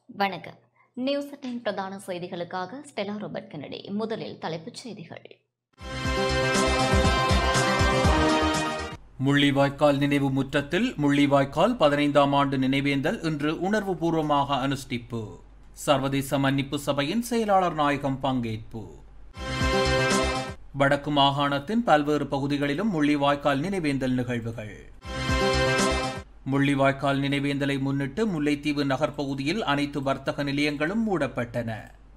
வணக்கம் நியூஸ் எட்டின் பிரதான செய்திகளுக்காக ஸ்டெலா ரோபர்ட் கெனடி முதலில் தலைப்புச் செய்திகள் முள்ளிவாய்க்கால் நினைவு முற்றத்தில் முள்ளிவாய்க்கால் பதினைந்தாம் ஆண்டு நினைவேந்தல் இன்று உணர்வுபூர்வமாக அனுஷ்டிப்பு சர்வதேச மன்னிப்பு சபையின் செயலாளர் நாயகம் பங்கேற்பு வடக்கு மாகாணத்தின் பல்வேறு பகுதிகளிலும் முள்ளிவாய்க்கால் நினைவேந்தல் நிகழ்வுகள் முள்ளிவாய்க்கால் நினைவேந்தலை முன்னிட்டு முல்லைத்தீவு நகர்ப்பகுதியில் அனைத்து வர்த்தக நிலையங்களும் மூடப்பட்டன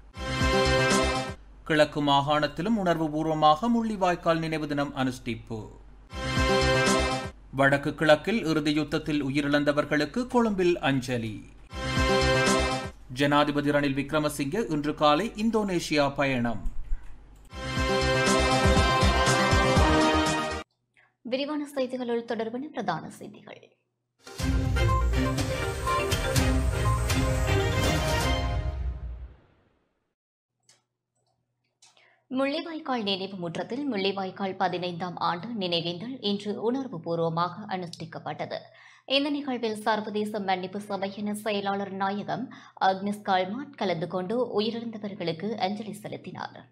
கிழக்கு மாகாணத்திலும் உணர்வுபூர்வமாக முள்ளிவாய்க்கால் நினைவு தினம் அனுஷ்டிப்பு வடக்கு கிழக்கில் இறுதி யுத்தத்தில் உயிரிழந்தவர்களுக்கு கொழும்பில் அஞ்சலி ஜனாதிபதி ரணில் விக்ரமசிங்கே இன்று காலை இந்தோனேஷியா பயணம் விரிவான செய்திகளுள் தொடர்பான பிரதான செய்திகள் முள்ளிவாய்க்கால் நினைவு முற்றத்தில் முள்ளிவாய்க்கால் பதினைந்தாம் ஆண்டு நினைவேந்தல் இன்று உணர்வுபூர்வமாக அனுஷ்டிக்கப்பட்டது இந்த நிகழ்வில் சர்வதேச மன்னிப்பு சபையின் செயலாளர் நாயகம் அக்னிஸ் கால்மாட் கலந்து கொண்டு உயிரிழந்தவர்களுக்கு அஞ்சலி செலுத்தினார்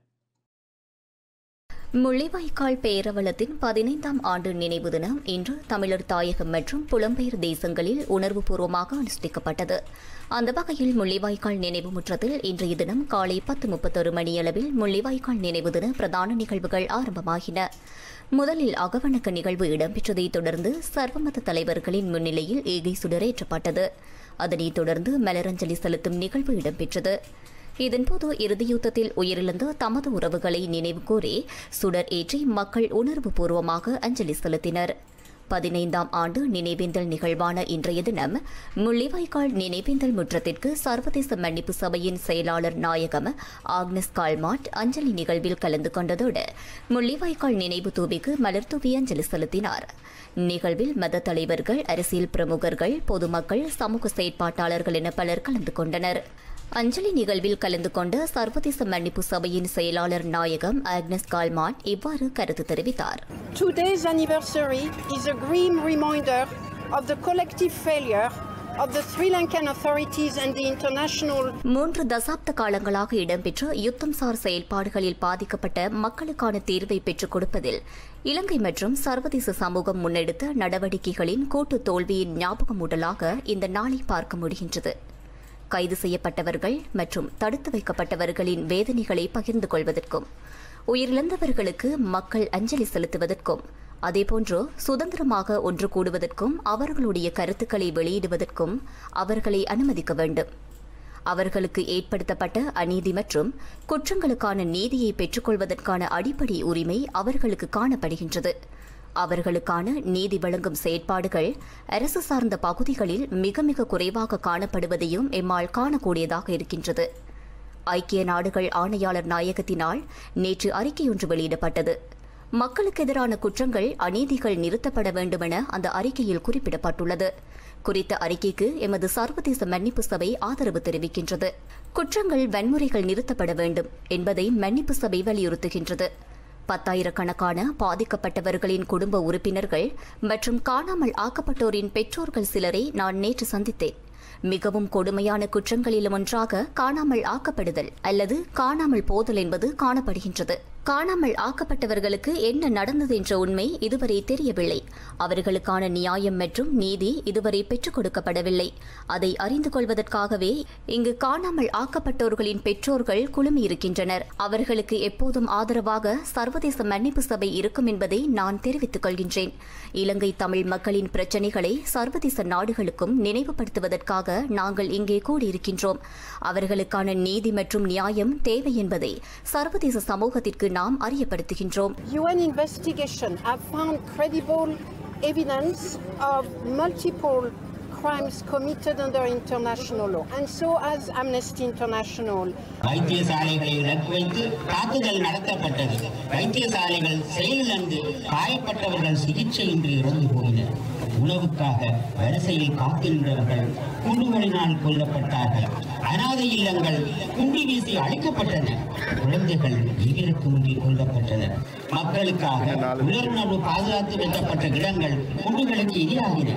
முள்ளிவாய்க்கால் பேரவலத்தின் பதினைந்தாம் ஆண்டு நினைவு தினம் இன்று தமிழர் தாயகம் மற்றும் புலம்பெயர் தேசங்களில் உணர்வுபூர்வமாக அனுஷ்டிக்கப்பட்டது அந்த வகையில் முள்ளிவாய்க்கால் நினைவு முற்றத்தில் இன்றைய தினம் காலை பத்து முப்பத்தொரு மணியளவில் முள்ளிவாய்க்கால் நினைவு தின பிரதான நிகழ்வுகள் ஆரம்பமாகின முதலில் அகவணக்க நிகழ்வு இடம்பெற்றதைத் தொடர்ந்து சர்வமத தலைவர்களின் முன்னிலையில் ஏகை சுடரேற்றப்பட்டது அதனைத் தொடர்ந்து மலரஞ்சலி செலுத்தும் நிகழ்வு இடம்பெற்றது இதன்போது இறுதியுத்தத்தில் உயிரிழந்த தமது உறவுகளை நினைவு கூறி சுடர் ஏற்றி மக்கள் உணர்வுபூர்வமாக அஞ்சலி செலுத்தினர் பதினைந்தாம் ஆண்டு நினைவேந்தல் நிகழ்வான இன்றைய தினம் முள்ளிவாய்க்கால் நினைவேந்தல் முற்றத்திற்கு சர்வதேச மன்னிப்பு சபையின் செயலாளர் நாயகம் ஆக்னஸ் கால்மாட் அஞ்சலி நிகழ்வில் கலந்து கொண்டதோடு முள்ளிவாய்க்கால் நினைவு தூபிக்கு மலர் தூவி அஞ்சலி செலுத்தினார் நிகழ்வில் மத தலைவர்கள் அரசியல் பிரமுகர்கள் பொதுமக்கள் சமூக செயற்பாட்டாளர்கள் என பலர் கலந்து கொண்டனர் அஞ்சலி நிகழ்வில் கலந்து கொண்ட சர்வதேச மன்னிப்பு சபையின் செயலாளர் நாயகம் ஆக்னஸ் கால்மான் இவ்வாறு கருத்து தெரிவித்தார் Today's anniversary is a grim reminder of the collective failure of the Sri Lankan authorities and the international மூன்று தசாப்த காலங்களாக இடம்பெற்ற யுத்தம் சார் செயல்பாடுகளில் பாதிக்கப்பட்ட மக்களுக்கான தீர்வை பெற்றுக் கொடுப்பதில் இலங்கை மற்றும் சர்வதேச சமூகம் முன்னெடுத்த நடவடிக்கைகளின் கூட்டு தோல்வியின் ஞாபகமூட்டலாக இந்த நாளை பார்க்க முடிகின்றது கைது செய்யப்பட்டவர்கள் மற்றும் தடுத்து வைக்கப்பட்டவர்களின் வேதனைகளை பகிர்ந்து கொள்வதற்கும் உயிரிழந்தவர்களுக்கு மக்கள் அஞ்சலி செலுத்துவதற்கும் அதேபோன்று சுதந்திரமாக ஒன்று கூடுவதற்கும் அவர்களுடைய கருத்துக்களை வெளியிடுவதற்கும் அவர்களை அனுமதிக்க வேண்டும் அவர்களுக்கு ஏற்படுத்தப்பட்ட அநீதி மற்றும் குற்றங்களுக்கான நீதியை பெற்றுக்கொள்வதற்கான அடிப்படை உரிமை அவர்களுக்கு காணப்படுகின்றது அவர்களுக்கான நீதி வழங்கும் செயற்பாடுகள் அரசு சார்ந்த பகுதிகளில் மிக மிக குறைவாக காணப்படுவதையும் எம்மால் காணக்கூடியதாக இருக்கின்றது ஐக்கிய நாடுகள் ஆணையாளர் நாயகத்தினால் நேற்று அறிக்கையொன்று வெளியிடப்பட்டது மக்களுக்கு எதிரான குற்றங்கள் அநீதிகள் நிறுத்தப்பட வேண்டுமென அந்த அறிக்கையில் குறிப்பிடப்பட்டுள்ளது குறித்த அறிக்கைக்கு எமது சர்வதேச மன்னிப்பு சபை ஆதரவு தெரிவிக்கின்றது குற்றங்கள் வன்முறைகள் நிறுத்தப்பட வேண்டும் என்பதை மன்னிப்பு சபை வலியுறுத்துகின்றது பத்தாயிரக்கணக்கான பாதிக்கப்பட்டவர்களின் குடும்ப உறுப்பினர்கள் மற்றும் காணாமல் ஆக்கப்பட்டோரின் பெற்றோர்கள் சிலரை நான் நேற்று சந்தித்தேன் மிகவும் கொடுமையான குற்றங்களிலும் ஒன்றாக காணாமல் ஆக்கப்படுதல் அல்லது காணாமல் போதல் என்பது காணப்படுகின்றது காணாமல் ஆக்கப்பட்டவர்களுக்கு என்ன நடந்தது என்ற உண்மை இதுவரை தெரியவில்லை அவர்களுக்கான நியாயம் மற்றும் நீதி இதுவரை பெற்றுக் கொடுக்கப்படவில்லை அதை அறிந்து கொள்வதற்காகவே இங்கு காணாமல் ஆக்கப்பட்டோர்களின் பெற்றோர்கள் குழுமியிருக்கின்றனர் அவர்களுக்கு எப்போதும் ஆதரவாக சர்வதேச மன்னிப்பு சபை இருக்கும் என்பதை நான் தெரிவித்துக் கொள்கின்றேன் இலங்கை தமிழ் மக்களின் பிரச்சினைகளை சர்வதேச நாடுகளுக்கும் நினைவுபடுத்துவதற்காக நாங்கள் இங்கே கூடியிருக்கின்றோம் அவர்களுக்கான நீதி மற்றும் நியாயம் தேவை என்பதை சர்வதேச சமூகத்திற்கு நாம் அறியப்படுத்துகின்றோம் UN investigation have found credible evidence of multiple crimes committed under international law. And so has Amnesty International. வைத்தியசாலைகளை இலக்கு வைத்து தாக்குதல் நடத்தப்பட்டது வைத்தியசாலைகள் செயலிழந்து காயப்பட்டவர்கள் சிகிச்சையின்றி இறந்து போயினர் உணவுக்காக வரிசையில் காத்திருந்தவர்கள் குண்டுகளினால் கொல்லப்பட்டார்கள் அனாதை இல்லங்கள் குண்டி வீசி அழிக்கப்பட்டன குழந்தைகள் ஈவிற்கு முந்தி கொல்லப்பட்டனர் மக்களுக்காக உணர்வுணர்வு பாதுகாத்து வைக்கப்பட்ட இடங்கள் குண்டுகளுக்கு இரையாகின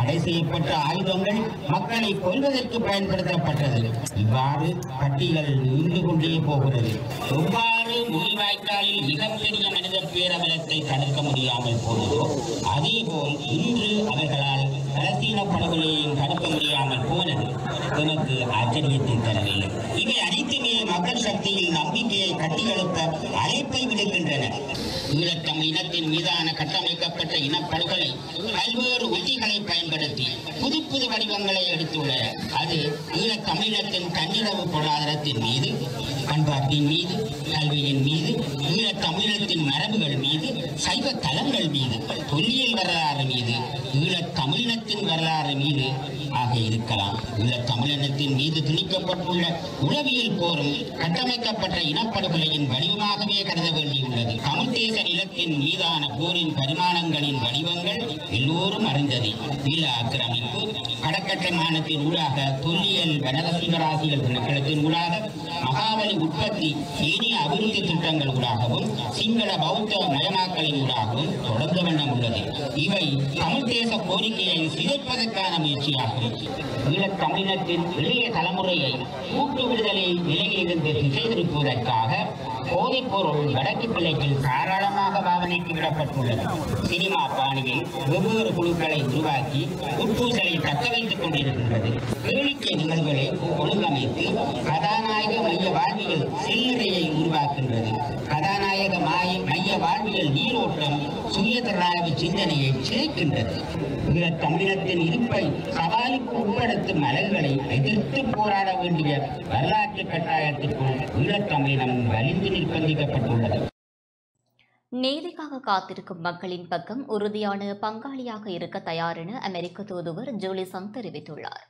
தடை செய்யப்பட்ட ஆயுதங்கள் மக்களை கொல்வதற்கு பயன்படுத்தப்பட்டது இவ்வாறு பட்டியல் நீண்டு கொண்டே போகிறது எவ்வாறு முள்ளிவாய்க்காலில் மிகப்பெரிய மனித பேரவலத்தை தடுக்க முடியாமல் போனதோ அதேபோல் இன்று அவர்களால் பலஸ்தீன படுகொலையையும் தடுக்க முடியாமல் போனது எமக்கு ஆச்சரியத்தை தரவில்லை இவை அனைத்துமே மக்கள் சக்தியில் நம்பிக்கையை கட்டியெழுப்ப அழைப்பை விடுக்கின்றன ஈழத்தமிழ் இனத்தின் மீதான கட்டமைக்கப்பட்ட இனப்படுகொலை பல்வேறு உத்திகளை பயன்படுத்தி புது புது வடிவங்களை எடுத்துள்ளன அது ஈழத்தமிழத்தின் தன்னிறவு பொருளாதாரத்தின் மீது பண்பாட்டின் மீது கல்வியின் மீது ஈழத்தமிழத்தின் மரபுகள் மீது சைவ தலங்கள் மீது தொல்லியல் வரலாறு மீது ஈழத்தமிழினத்தின் வரலாறு மீது ஆக இருக்கலாம் ஈழத்தமிழினத்தின் மீது திணிக்கப்பட்டுள்ள உளவியல் போரும் கட்டமைக்கப்பட்ட இனப்படுகொலையின் வடிவமாகவே கருத வேண்டியுள்ளது தமிழ் தேச நிலத்தின் மீதான போரின் பரிமாணங்களின் வடிவங்கள் எல்லோரும் அறிந்ததே நில ஆக்கிரமிப்பு கடற்கட்டமானத்தின் ஊடாக தொல்லியல் வனரசிவராசிகள் திணைக்களத்தின் ஊடாக மகாபலி உற்பத்தி ஏனைய அபிவிருத்தி திட்டங்கள் ஊடாகவும் சிங்கள பௌத்த மயமாக்கலின் ஊடாகவும் தொடர்ந்த வண்ணம் உள்ளது இவை தமிழ் தேச கோரிக்கையை சிதைப்பதற்கான முயற்சியாகும் ஈழத் தமிழினத்தின் இளைய தலைமுறையை கூட்டு விடுதலை நிலையிலிருந்து திசை திருப்புவதற்காக போதைப் பொருள் வடக்கு பிள்ளைகள் தாராளமாக பாவனைக்கு விடப்பட்டுள்ளது சினிமா பாணியில் வெவ்வேறு குழுக்களை உருவாக்கி உட்பூசலை தக்க வைத்துக் கொண்டிருக்கின்றது கேளிக்கை நிகழ்வுகளை ஒழுங்கமைத்து கதாநாயக மைய வாழ்வியல் சில்லறையை உருவாக்கின்றது கதாநாயக மாய மைய வாழ்வியல் நீரோட்டம் சுயதராய்வு சிந்தனையை சிதைக்கின்றது ஈழத் தமிழினத்தின் இருப்பை சவாலுக்கு உட்படுத்தும் அலகுகளை எதிர்த்து போராட வேண்டிய வரலாற்று கட்டாயத்திற்குள் ஈழத்தமிழினம் வலிந்து நிர்பந்திக்கப்பட்டுள்ளது நீதிக்காக காத்திருக்கும் மக்களின் பக்கம் உறுதியான பங்காளியாக இருக்க தயார் என அமெரிக்க தூதுவர் ஜூலி சங் தெரிவித்துள்ளார்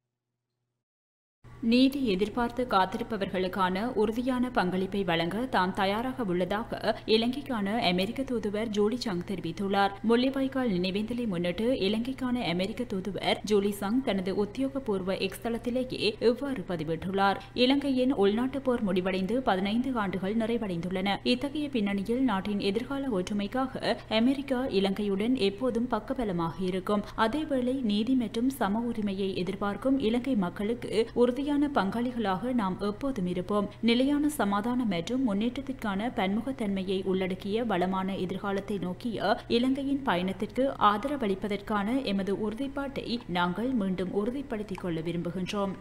நீதி எதிர்பார்த்து காத்திருப்பவர்களுக்கான உறுதியான பங்களிப்பை வழங்க தாம் தயாராக உள்ளதாக இலங்கைக்கான அமெரிக்க தூதுவர் ஜூலி சங் தெரிவித்துள்ளார் முள்ளிவாய்க்கால் நினைவேந்தலை முன்னிட்டு இலங்கைக்கான அமெரிக்க தூதுவர் ஜூலி சங் தனது உத்தியோகபூர்வ எக்ஸ் தளத்திலேயே இவ்வாறு பதிவிட்டுள்ளார் இலங்கையின் உள்நாட்டுப் போர் முடிவடைந்து பதினைந்து ஆண்டுகள் நிறைவடைந்துள்ளன இத்தகைய பின்னணியில் நாட்டின் எதிர்கால ஒற்றுமைக்காக அமெரிக்கா இலங்கையுடன் எப்போதும் பக்கபலமாக இருக்கும் அதேவேளை நீதி மற்றும் சம உரிமையை எதிர்பார்க்கும் இலங்கை மக்களுக்கு உறுதியான பங்காளிகளாக நாம் எப்போதும் இருப்போம் நிலையான சமாதானம் மற்றும் முன்னேற்றத்திற்கான பன்முகத்தன்மையை உள்ளடக்கிய வளமான எதிர்காலத்தை நோக்கிய இலங்கையின் பயணத்திற்கு ஆதரவளிப்பதற்கான எமது உறுதிப்பாட்டை நாங்கள் மீண்டும் உறுதிப்படுத்திக் கொள்ள விரும்புகின்றோம்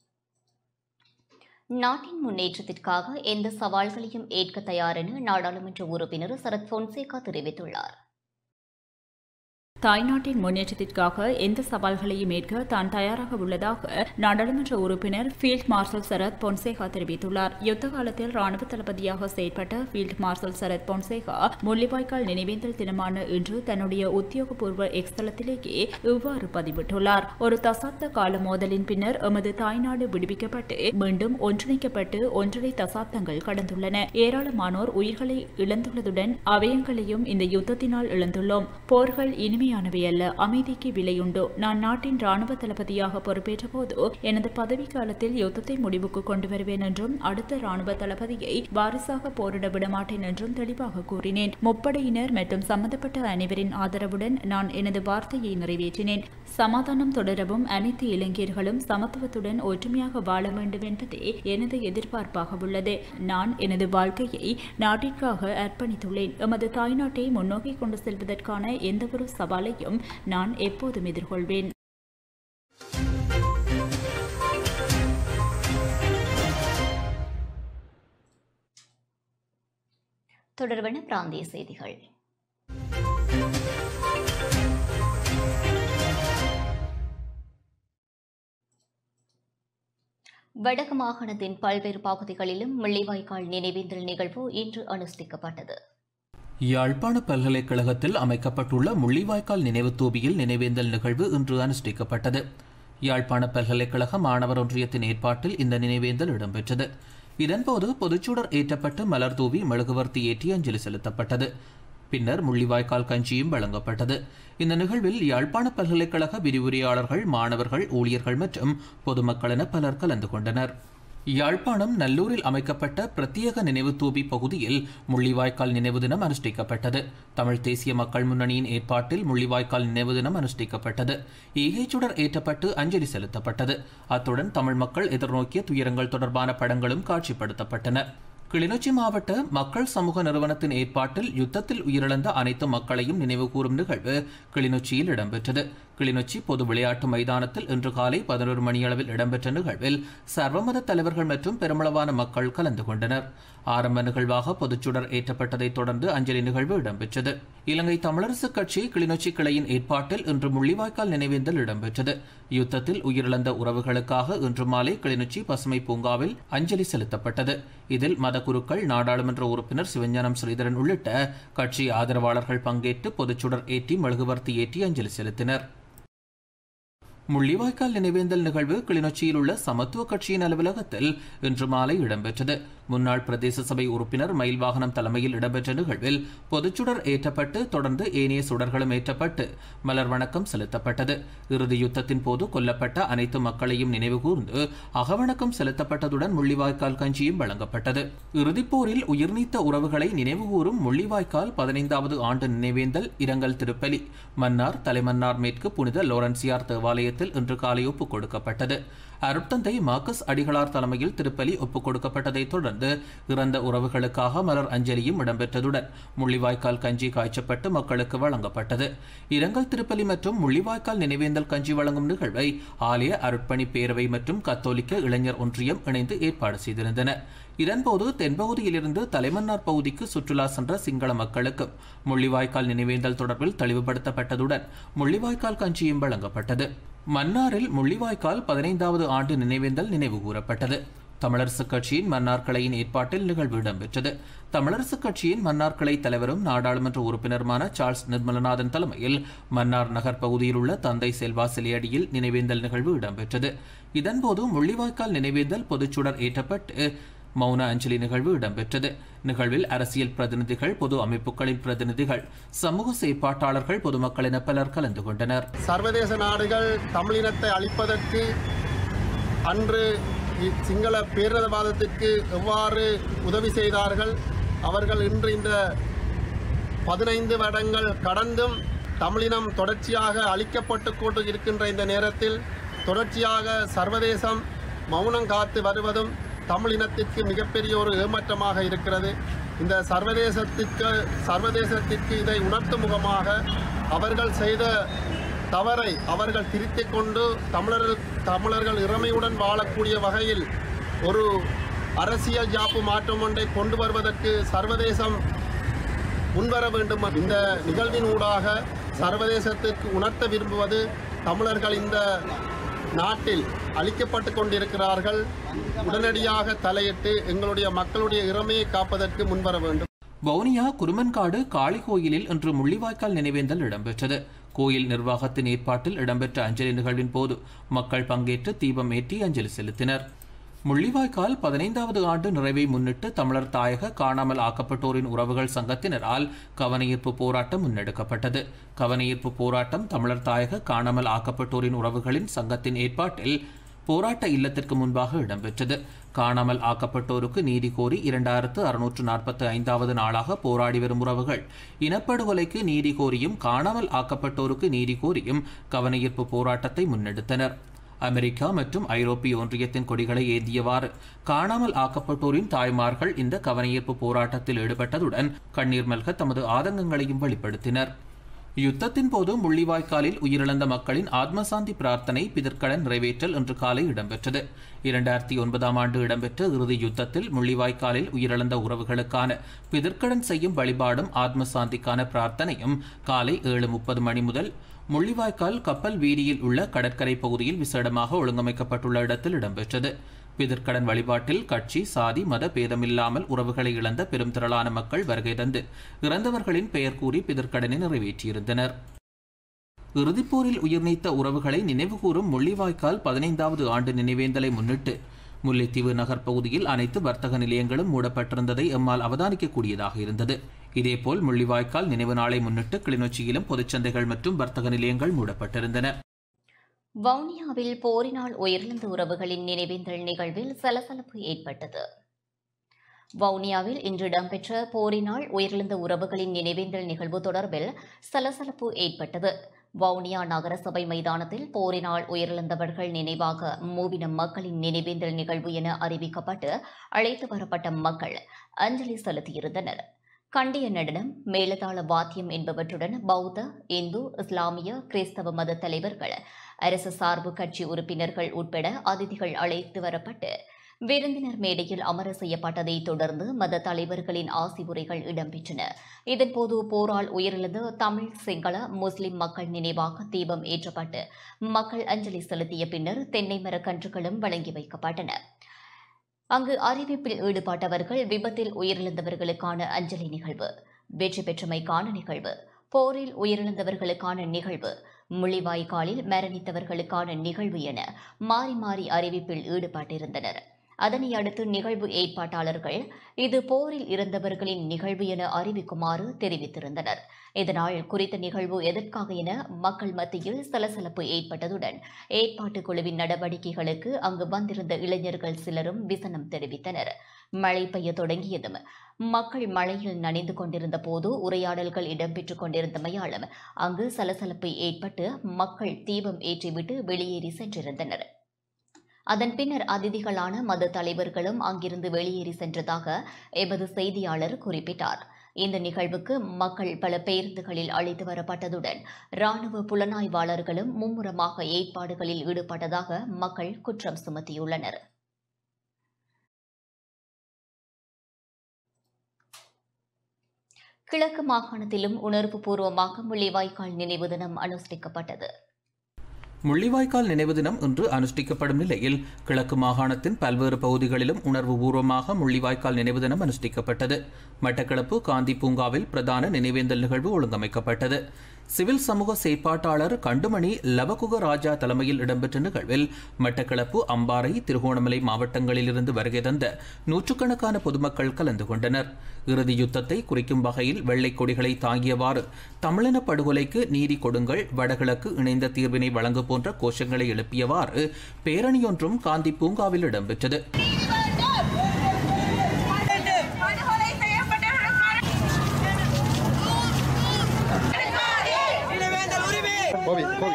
நாட்டின் முன்னேற்றத்திற்காக எந்த சவால்களையும் ஏற்க தயார் என நாடாளுமன்ற உறுப்பினர் சரத் பொன்சேகா தெரிவித்துள்ளார் தாய்நாட்டின் முன்னேற்றத்திற்காக எந்த சவால்களையும் ஏற்க தான் தயாராக உள்ளதாக நாடாளுமன்ற உறுப்பினர் ஃபீல்ட் மார்ஷல் சரத் பொன்சேகா தெரிவித்துள்ளார் யுத்த காலத்தில் ராணுவ தளபதியாக செயற்பட்ட ஃபீல்ட் மார்ஷல் சரத் பொன்சேகா முள்ளிவாய்க்கால் நினைவேந்தல் தினமான இன்று தன்னுடைய உத்தியோகபூர்வ எக்ஸ் தளத்திலேயே இவ்வாறு பதிவிட்டுள்ளார் ஒரு தசாப்த கால மோதலின் பின்னர் எமது தாய்நாடு விடுவிக்கப்பட்டு மீண்டும் ஒன்றிணைக்கப்பட்டு ஒன்றரை தசாப்தங்கள் கடந்துள்ளன ஏராளமானோர் உயிர்களை இழந்துள்ளதுடன் அவயங்களையும் இந்த யுத்தத்தினால் இழந்துள்ளோம் போர்கள் இனிமையானவை அல்ல அமைதிக்கு விலையுண்டோ நான் நாட்டின் ராணுவ தளபதியாக பொறுப்பேற்ற போது எனது பதவி காலத்தில் யுத்தத்தை முடிவுக்கு கொண்டு வருவேன் என்றும் அடுத்த ராணுவ தளபதியை வாரிசாக போரிட விடமாட்டேன் என்றும் தெளிவாக கூறினேன் முப்படையினர் மற்றும் சம்பந்தப்பட்ட அனைவரின் ஆதரவுடன் நான் எனது வார்த்தையை நிறைவேற்றினேன் சமாதானம் தொடரவும் அனைத்து இளைஞர்களும் சமத்துவத்துடன் ஒற்றுமையாக வாழ வேண்டும் என்பதே எனது எதிர்பார்ப்பாக உள்ளது நான் எனது வாழ்க்கையை நாட்டிற்காக அர்ப்பணித்துள்ளேன் எமது தாய்நாட்டை முன்னோக்கி கொண்டு செல்வதற்கான எந்தவொரு சவாலையும் நான் எப்போதும் எதிர்கொள்வேன் தொடர்பான பிராந்திய செய்திகள் வடக்கு மாகாணத்தின் பல்வேறு பகுதிகளிலும் முள்ளிவாய்க்கால் நினைவேந்தல் நிகழ்வு இன்று அனுஷ்டிக்கப்பட்டது யாழ்ப்பாண பல்கலைக்கழகத்தில் அமைக்கப்பட்டுள்ள முள்ளிவாய்க்கால் நினைவு தூபியில் நினைவேந்தல் நிகழ்வு இன்று அனுஷ்டிக்கப்பட்டது யாழ்ப்பாண பல்கலைக்கழக மாணவர் ஒன்றியத்தின் ஏற்பாட்டில் இந்த நினைவேந்தல் இடம்பெற்றது இதன்போது பொதுச்சுடர் ஏற்றப்பட்டு மலர் தூவி மெழுகுவர்த்தி ஏற்றி அஞ்சலி செலுத்தப்பட்டது பின்னர் முள்ளிவாய்க்கால் கஞ்சியும் வழங்கப்பட்டது இந்த நிகழ்வில் யாழ்ப்பாண பல்கலைக்கழக விரிவுரையாளர்கள் மாணவர்கள் ஊழியர்கள் மற்றும் பொதுமக்கள் என பலர் கலந்து கொண்டனர் யாழ்ப்பாணம் நல்லூரில் அமைக்கப்பட்ட பிரத்யேக நினைவு தூபி பகுதியில் முள்ளிவாய்க்கால் நினைவு தினம் அனுஷ்டிக்கப்பட்டது தமிழ் தேசிய மக்கள் முன்னணியின் ஏற்பாட்டில் முள்ளிவாய்க்கால் நினைவு தினம் அனுஷ்டிக்கப்பட்டது ஈகைச்சுடர் ஏற்றப்பட்டு அஞ்சலி செலுத்தப்பட்டது அத்துடன் தமிழ் மக்கள் எதிர்நோக்கிய துயரங்கள் தொடர்பான படங்களும் காட்சிப்படுத்தப்பட்டன கிளிநொச்சி மாவட்ட மக்கள் சமூக நிறுவனத்தின் ஏற்பாட்டில் யுத்தத்தில் உயிரிழந்த அனைத்து மக்களையும் நினைவுகூரும் நிகழ்வு கிளிநொச்சியில் இடம்பெற்றது கிளிநொச்சி பொது விளையாட்டு மைதானத்தில் இன்று காலை பதினோரு மணியளவில் இடம்பெற்ற நிகழ்வில் சர்வமத தலைவர்கள் மற்றும் பெருமளவான மக்கள் கலந்து கொண்டனர் ஆரம்ப நிகழ்வாக பொதுச்சுடர் ஏற்றப்பட்டதைத் தொடர்ந்து அஞ்சலி நிகழ்வு இடம்பெற்றது இலங்கை தமிழரசுக் கட்சி கிளிநொச்சி கிளையின் ஏற்பாட்டில் இன்று முள்ளிவாய்க்கால் நினைவேந்தல் இடம்பெற்றது யுத்தத்தில் உயிரிழந்த உறவுகளுக்காக இன்று மாலை கிளிநொச்சி பசுமை பூங்காவில் அஞ்சலி செலுத்தப்பட்டது இதில் மதகுருக்கள் நாடாளுமன்ற உறுப்பினர் சிவஞானம் ஸ்ரீதரன் உள்ளிட்ட கட்சி ஆதரவாளர்கள் பங்கேற்று பொதுச்சுடர் ஏற்றி மெழுகுவர்த்தி ஏற்றி அஞ்சலி செலுத்தினர் முள்ளிவாய்க்கால் நினைவேந்தல் நிகழ்வு கிளிநொச்சியில் உள்ள சமத்துவ கட்சியின் அலுவலகத்தில் இன்று மாலை இடம்பெற்றது முன்னாள் பிரதேச சபை உறுப்பினர் மயில் வாகனம் தலைமையில் இடம்பெற்ற நிகழ்வில் பொதுச்சுடர் ஏற்றப்பட்டு தொடர்ந்து ஏனைய சுடர்களும் ஏற்றப்பட்டு மலர் வணக்கம் செலுத்தப்பட்டது இறுதி யுத்தத்தின் போது கொல்லப்பட்ட அனைத்து மக்களையும் நினைவுகூர்ந்து அகவணக்கம் செலுத்தப்பட்டதுடன் முள்ளிவாய்க்கால் கஞ்சியும் வழங்கப்பட்டது இறுதிப் போரில் உயிர்நீத்த உறவுகளை நினைவுகூரும் முள்ளிவாய்க்கால் பதினைந்தாவது ஆண்டு நினைவேந்தல் இரங்கல் திருப்பலி மன்னார் தலைமன்னார் மேற்கு புனித லோரன்சியார் தேவாலயத்தில் இன்று காலை ஒப்புக் கொடுக்கப்பட்டது அருட்தந்தை மார்க்கஸ் அடிகளார் தலைமையில் திருப்பலி ஒப்புக் கொடுக்கப்பட்டதைத் தொடர்ந்து இறந்த உறவுகளுக்காக மலர் அஞ்சலியும் இடம்பெற்றதுடன் முள்ளிவாய்க்கால் கஞ்சி காய்ச்சப்பட்டு மக்களுக்கு வழங்கப்பட்டது இரங்கல் திருப்பலி மற்றும் முள்ளிவாய்க்கால் நினைவேந்தல் கஞ்சி வழங்கும் நிகழ்வை ஆலய அருட்பணி பேரவை மற்றும் கத்தோலிக்க இளைஞர் ஒன்றியம் இணைந்து ஏற்பாடு செய்திருந்தன இதன்போது தென்பகுதியிலிருந்து தலைமன்னார் பகுதிக்கு சுற்றுலா சென்ற சிங்கள மக்களுக்கு முள்ளிவாய்க்கால் நினைவேந்தல் தொடர்பில் தெளிவுபடுத்தப்பட்டதுடன் முள்ளிவாய்க்கால் கஞ்சியும் வழங்கப்பட்டது மன்னாரில் முள்ளிவாய்க்கால் பதினைந்தாவது ஆண்டு நினைவேந்தல் நினைவு கூறப்பட்டது தமிழரசுக் கட்சியின் மன்னார் கிளையின் ஏற்பாட்டில் நிகழ்வு இடம்பெற்றது தமிழரசுக் கட்சியின் மன்னார் கிளை தலைவரும் நாடாளுமன்ற உறுப்பினருமான சார்ல்ஸ் நிர்மலநாதன் தலைமையில் மன்னார் நகர் பகுதியில் உள்ள தந்தை செல்வா சிலையடியில் நினைவேந்தல் நிகழ்வு இடம்பெற்றது இதன்போது முள்ளிவாய்க்கால் நினைவேந்தல் பொதுச்சுடர் ஏற்றப்பட்டு மௌன அஞ்சலி நிகழ்வு இடம்பெற்றது நிகழ்வில் அரசியல் பிரதிநிதிகள் பொது அமைப்புகளின் பிரதிநிதிகள் சமூக செயற்பாட்டாளர்கள் பொதுமக்கள் என பலர் கலந்து கொண்டனர் சர்வதேச நாடுகள் தமிழினத்தை அழிப்பதற்கு அன்று இ- சிங்கள பேரினவாதத்திற்கு எவ்வாறு உதவி செய்தார்கள் அவர்கள் இன்று இந்த பதினைந்து வருடங்கள் கடந்தும் தமிழினம் தொடர்ச்சியாக அழிக்கப்பட்டு கொண்டு இருக்கின்ற இந்த நேரத்தில் தொடர்ச்சியாக சர்வதேசம் மௌனம் காத்து வருவதும் தமிழினத்திற்கு மிகப்பெரிய ஒரு ஏமாற்றமாக இருக்கிறது இந்த சர்வதேசத்திற்கு சர்வதேசத்திற்கு இதை உணர்த்தும் முகமாக அவர்கள் செய்த தவறை அவர்கள் திருத்திக் கொண்டு தமிழர்கள் தமிழர்கள் இறமையுடன் வாழக்கூடிய வகையில் ஒரு அரசியல் ஜாப்பு மாற்றம் ஒன்றை கொண்டு வருவதற்கு சர்வதேசம் முன்வர வேண்டும் இந்த நிகழ்வின் ஊடாக சர்வதேசத்திற்கு உணர்த்த விரும்புவது தமிழர்கள் இந்த நாட்டில் அழிக்கப்பட்டு கொண்டிருக்கிறார்கள் உடனடியாக தலையிட்டு எங்களுடைய மக்களுடைய இறமையை காப்பதற்கு முன்வர வேண்டும் வவுனியா குருமன்காடு காளி கோயிலில் இன்று முள்ளிவாய்க்கால் நினைவேந்தல் இடம்பெற்றது கோயில் நிர்வாகத்தின் ஏற்பாட்டில் இடம்பெற்ற அஞ்சலி நிகழ்வின் போது மக்கள் பங்கேற்று தீபம் ஏற்றி அஞ்சலி செலுத்தினர் முள்ளிவாய்க்கால் பதினைந்தாவது ஆண்டு நிறைவை முன்னிட்டு தமிழர் தாயக காணாமல் ஆக்கப்பட்டோரின் உறவுகள் சங்கத்தினரால் கவனஈர்ப்பு போராட்டம் முன்னெடுக்கப்பட்டது கவனஈர்ப்பு போராட்டம் தமிழர் தாயக காணாமல் ஆக்கப்பட்டோரின் உறவுகளின் சங்கத்தின் ஏற்பாட்டில் போராட்ட இல்லத்திற்கு முன்பாக இடம்பெற்றது காணாமல் ஆக்கப்பட்டோருக்கு நீதி கோரி இரண்டாயிரத்து அறுநூற்று நாற்பத்தி ஐந்தாவது நாளாக போராடி வரும் உறவுகள் இனப்படுகொலைக்கு நீதி கோரியும் காணாமல் ஆக்கப்பட்டோருக்கு நீதி கோரியும் கவனஈர்ப்பு போராட்டத்தை முன்னெடுத்தனர் அமெரிக்கா மற்றும் ஐரோப்பிய ஒன்றியத்தின் கொடிகளை ஏந்தியவாறு காணாமல் ஆக்கப்பட்டோரின் தாய்மார்கள் இந்த கவனஈர்ப்பு போராட்டத்தில் ஈடுபட்டதுடன் கண்ணீர் மல்க தமது ஆதங்கங்களையும் வெளிப்படுத்தினர் யுத்தத்தின் போது முள்ளிவாய்க்காலில் உயிரிழந்த மக்களின் ஆத்மசாந்தி பிரார்த்தனை பிதற்கடன் நிறைவேற்றல் இன்று காலை இடம்பெற்றது இரண்டாயிரத்தி ஒன்பதாம் ஆண்டு இடம்பெற்ற இறுதி யுத்தத்தில் முள்ளிவாய்க்காலில் உயிரிழந்த உறவுகளுக்கான பிதற்கடன் செய்யும் வழிபாடும் ஆத்மசாந்திக்கான பிரார்த்தனையும் காலை ஏழு முப்பது மணி முதல் முள்ளிவாய்க்கால் கப்பல் வீதியில் உள்ள கடற்கரை பகுதியில் விசேடமாக ஒழுங்கமைக்கப்பட்டுள்ள இடத்தில் இடம்பெற்றது பிதற்கடன் வழிபாட்டில் கட்சி சாதி மத பேதமில்லாமல் உறவுகளை இழந்த பெரும் திரளான மக்கள் வருகை தந்து இறந்தவர்களின் பெயர் கூறி பிதற்கடனை நிறைவேற்றியிருந்தனர் இறுதிப்போரில் உயிர்நீத்த உறவுகளை நினைவுகூரும் முள்ளிவாய்க்கால் பதினைந்தாவது ஆண்டு நினைவேந்தலை முன்னிட்டு முல்லைத்தீவு நகர் பகுதியில் அனைத்து வர்த்தக நிலையங்களும் மூடப்பட்டிருந்ததை எம்மால் அவதானிக்கக்கூடியதாக இருந்தது இதேபோல் முள்ளிவாய்க்கால் நினைவு நாளை முன்னிட்டு கிளிநொச்சியிலும் பொதுச்சந்தைகள் மற்றும் வர்த்தக நிலையங்கள் மூடப்பட்டிருந்தன வவுனியாவில் போரினால் உயிரிழந்த உறவுகளின் நினைவேந்தல் நிகழ்வில் சலசலப்பு ஏற்பட்டது வவுனியாவில் இன்று இடம்பெற்ற போரினால் உயிரிழந்த உறவுகளின் நினைவேந்தல் நிகழ்வு தொடர்பில் சலசலப்பு ஏற்பட்டது வவுனியா நகரசபை மைதானத்தில் போரினால் உயிரிழந்தவர்கள் நினைவாக மூவின மக்களின் நினைவேந்தல் நிகழ்வு என அறிவிக்கப்பட்டு அழைத்து வரப்பட்ட மக்கள் அஞ்சலி செலுத்தியிருந்தனர் கண்டிய நடனம் மேலதாள வாத்தியம் என்பவற்றுடன் பௌத்த இந்து இஸ்லாமிய கிறிஸ்தவ மத தலைவர்கள் அரசு சார்பு கட்சி உறுப்பினர்கள் உட்பட அதிதிகள் அழைத்து வரப்பட்டு விருந்தினர் மேடையில் அமர செய்யப்பட்டதை தொடர்ந்து மத தலைவர்களின் ஆசி உரைகள் இடம்பெற்றன இதன்போது போரால் உயிரிழந்த தமிழ் சிங்கள முஸ்லிம் மக்கள் நினைவாக தீபம் ஏற்றப்பட்டு மக்கள் அஞ்சலி செலுத்திய பின்னர் தென்னை மரக்கன்றுகளும் வழங்கி வைக்கப்பட்டன அங்கு அறிவிப்பில் ஈடுபட்டவர்கள் விபத்தில் உயிரிழந்தவர்களுக்கான அஞ்சலி நிகழ்வு வெற்றி பெற்றமைக்கான நிகழ்வு போரில் உயிரிழந்தவர்களுக்கான நிகழ்வு முள்ளிவாய்க்காலில் மரணித்தவர்களுக்கான நிகழ்வு என மாறி மாறி அறிவிப்பில் ஈடுபட்டிருந்தனர் அதனை அடுத்து நிகழ்வு ஏற்பாட்டாளர்கள் இது போரில் இறந்தவர்களின் நிகழ்வு என அறிவிக்குமாறு தெரிவித்திருந்தனர் இதனால் குறித்த நிகழ்வு எதற்காக என மக்கள் மத்தியில் சலசலப்பு ஏற்பட்டதுடன் ஏற்பாட்டுக் குழுவின் நடவடிக்கைகளுக்கு அங்கு வந்திருந்த இளைஞர்கள் சிலரும் விசனம் தெரிவித்தனர் மழை பெய்ய தொடங்கியதும் மக்கள் மழையில் நனைந்து கொண்டிருந்த போது உரையாடல்கள் இடம்பெற்றுக் கொண்டிருந்தமையாலும் அங்கு சலசலப்பு ஏற்பட்டு மக்கள் தீபம் ஏற்றிவிட்டு வெளியேறி சென்றிருந்தனர் அதன் பின்னர் அதிதிகளான மத தலைவர்களும் அங்கிருந்து வெளியேறி சென்றதாக எமது செய்தியாளர் குறிப்பிட்டார் இந்த நிகழ்வுக்கு மக்கள் பல பேருந்துகளில் அழைத்து வரப்பட்டதுடன் ராணுவ புலனாய்வாளர்களும் மும்முரமாக ஏற்பாடுகளில் ஈடுபட்டதாக மக்கள் குற்றம் சுமத்தியுள்ளனர் கிழக்கு மாகாணத்திலும் உணர்வுபூர்வமாக முள்ளிவாய்க்கால் நினைவு தினம் அனுஷ்டிக்கப்பட்டது முள்ளிவாய்க்கால் நினைவு தினம் இன்று அனுஷ்டிக்கப்படும் நிலையில் கிழக்கு மாகாணத்தின் பல்வேறு பகுதிகளிலும் உணர்வுபூர்வமாக முள்ளிவாய்க்கால் நினைவு தினம் அனுஷ்டிக்கப்பட்டது மட்டக்களப்பு காந்தி பூங்காவில் பிரதான நினைவேந்தல் நிகழ்வு ஒழுங்கமைக்கப்பட்டது சிவில் சமூக செயற்பாட்டாளர் கண்டுமணி லவகுக ராஜா தலைமையில் இடம்பெற்ற நிகழ்வில் மட்டக்களப்பு அம்பாறை திருகோணமலை மாவட்டங்களிலிருந்து வருகை தந்த நூற்றுக்கணக்கான பொதுமக்கள் கலந்து கொண்டனர் இறுதி யுத்தத்தை குறிக்கும் வகையில் வெள்ளை கொடிகளை தாங்கியவாறு தமிழின படுகொலைக்கு நீதி கொடுங்கள் வடகிழக்கு இணைந்த தீர்வினை வழங்கு போன்ற கோஷங்களை எழுப்பியவாறு பேரணியொன்றும் காந்தி பூங்காவில் இடம்பெற்றது படுகொலை செய்யப்பட்டவர்களுக்கான கோவி கோவி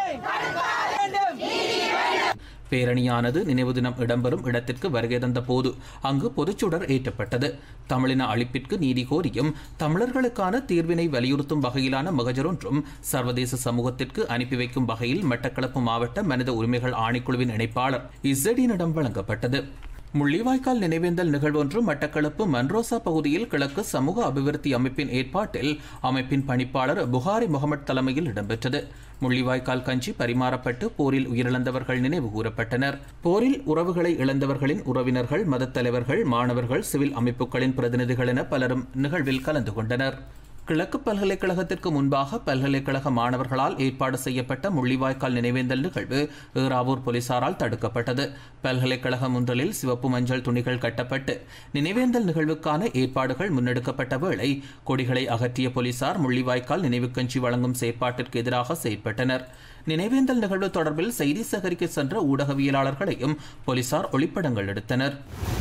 பேரணியானது நினைவு தினம் இடம்பெறும் இடத்திற்கு வருகை தந்த போது அங்கு பொதுச்சுடர் ஏற்றப்பட்டது தமிழின அழிப்பிற்கு நீதி கோரியும் தமிழர்களுக்கான தீர்வினை வலியுறுத்தும் வகையிலான மகஜர் ஒன்றும் சர்வதேச சமூகத்திற்கு அனுப்பி வைக்கும் வகையில் மட்டக்களப்பு மாவட்ட மனித உரிமைகள் ஆணைக்குழுவின் இணைப்பாளர் இசடியினிடம் வழங்கப்பட்டது முள்ளிவாய்க்கால் நினைவேந்தல் நிகழ்வொன்று மட்டக்களப்பு மன்ரோசா பகுதியில் கிழக்கு சமூக அபிவிருத்தி அமைப்பின் ஏற்பாட்டில் அமைப்பின் பணிப்பாளர் புகாரி முகமது தலைமையில் இடம்பெற்றது முள்ளிவாய்க்கால் கஞ்சி பரிமாறப்பட்டு போரில் உயிரிழந்தவர்கள் நினைவு கூறப்பட்டனர் போரில் உறவுகளை இழந்தவர்களின் உறவினர்கள் மதத் தலைவர்கள் மாணவர்கள் சிவில் அமைப்புகளின் பிரதிநிதிகள் என பலரும் நிகழ்வில் கலந்து கொண்டனர் கிழக்கு பல்கலைக்கழகத்திற்கு முன்பாக பல்கலைக்கழக மாணவர்களால் ஏற்பாடு செய்யப்பட்ட முள்ளிவாய்க்கால் நினைவேந்தல் நிகழ்வு ஏறாவூர் போலீசாரால் தடுக்கப்பட்டது பல்கலைக்கழகம் ஒன்றில் சிவப்பு மஞ்சள் துணிகள் கட்டப்பட்டு நினைவேந்தல் நிகழ்வுக்கான ஏற்பாடுகள் முன்னெடுக்கப்பட்ட வேளை கொடிகளை அகற்றிய போலீசார் முள்ளிவாய்க்கால் நினைவுக்கஞ்சி வழங்கும் செயற்பாட்டிற்கு எதிராக செயற்பட்டனர் நினைவேந்தல் நிகழ்வு தொடர்பில் செய்தி சேகரிக்க சென்ற ஊடகவியலாளர்களையும் போலீசார் ஒளிப்படங்கள் எடுத்தனர்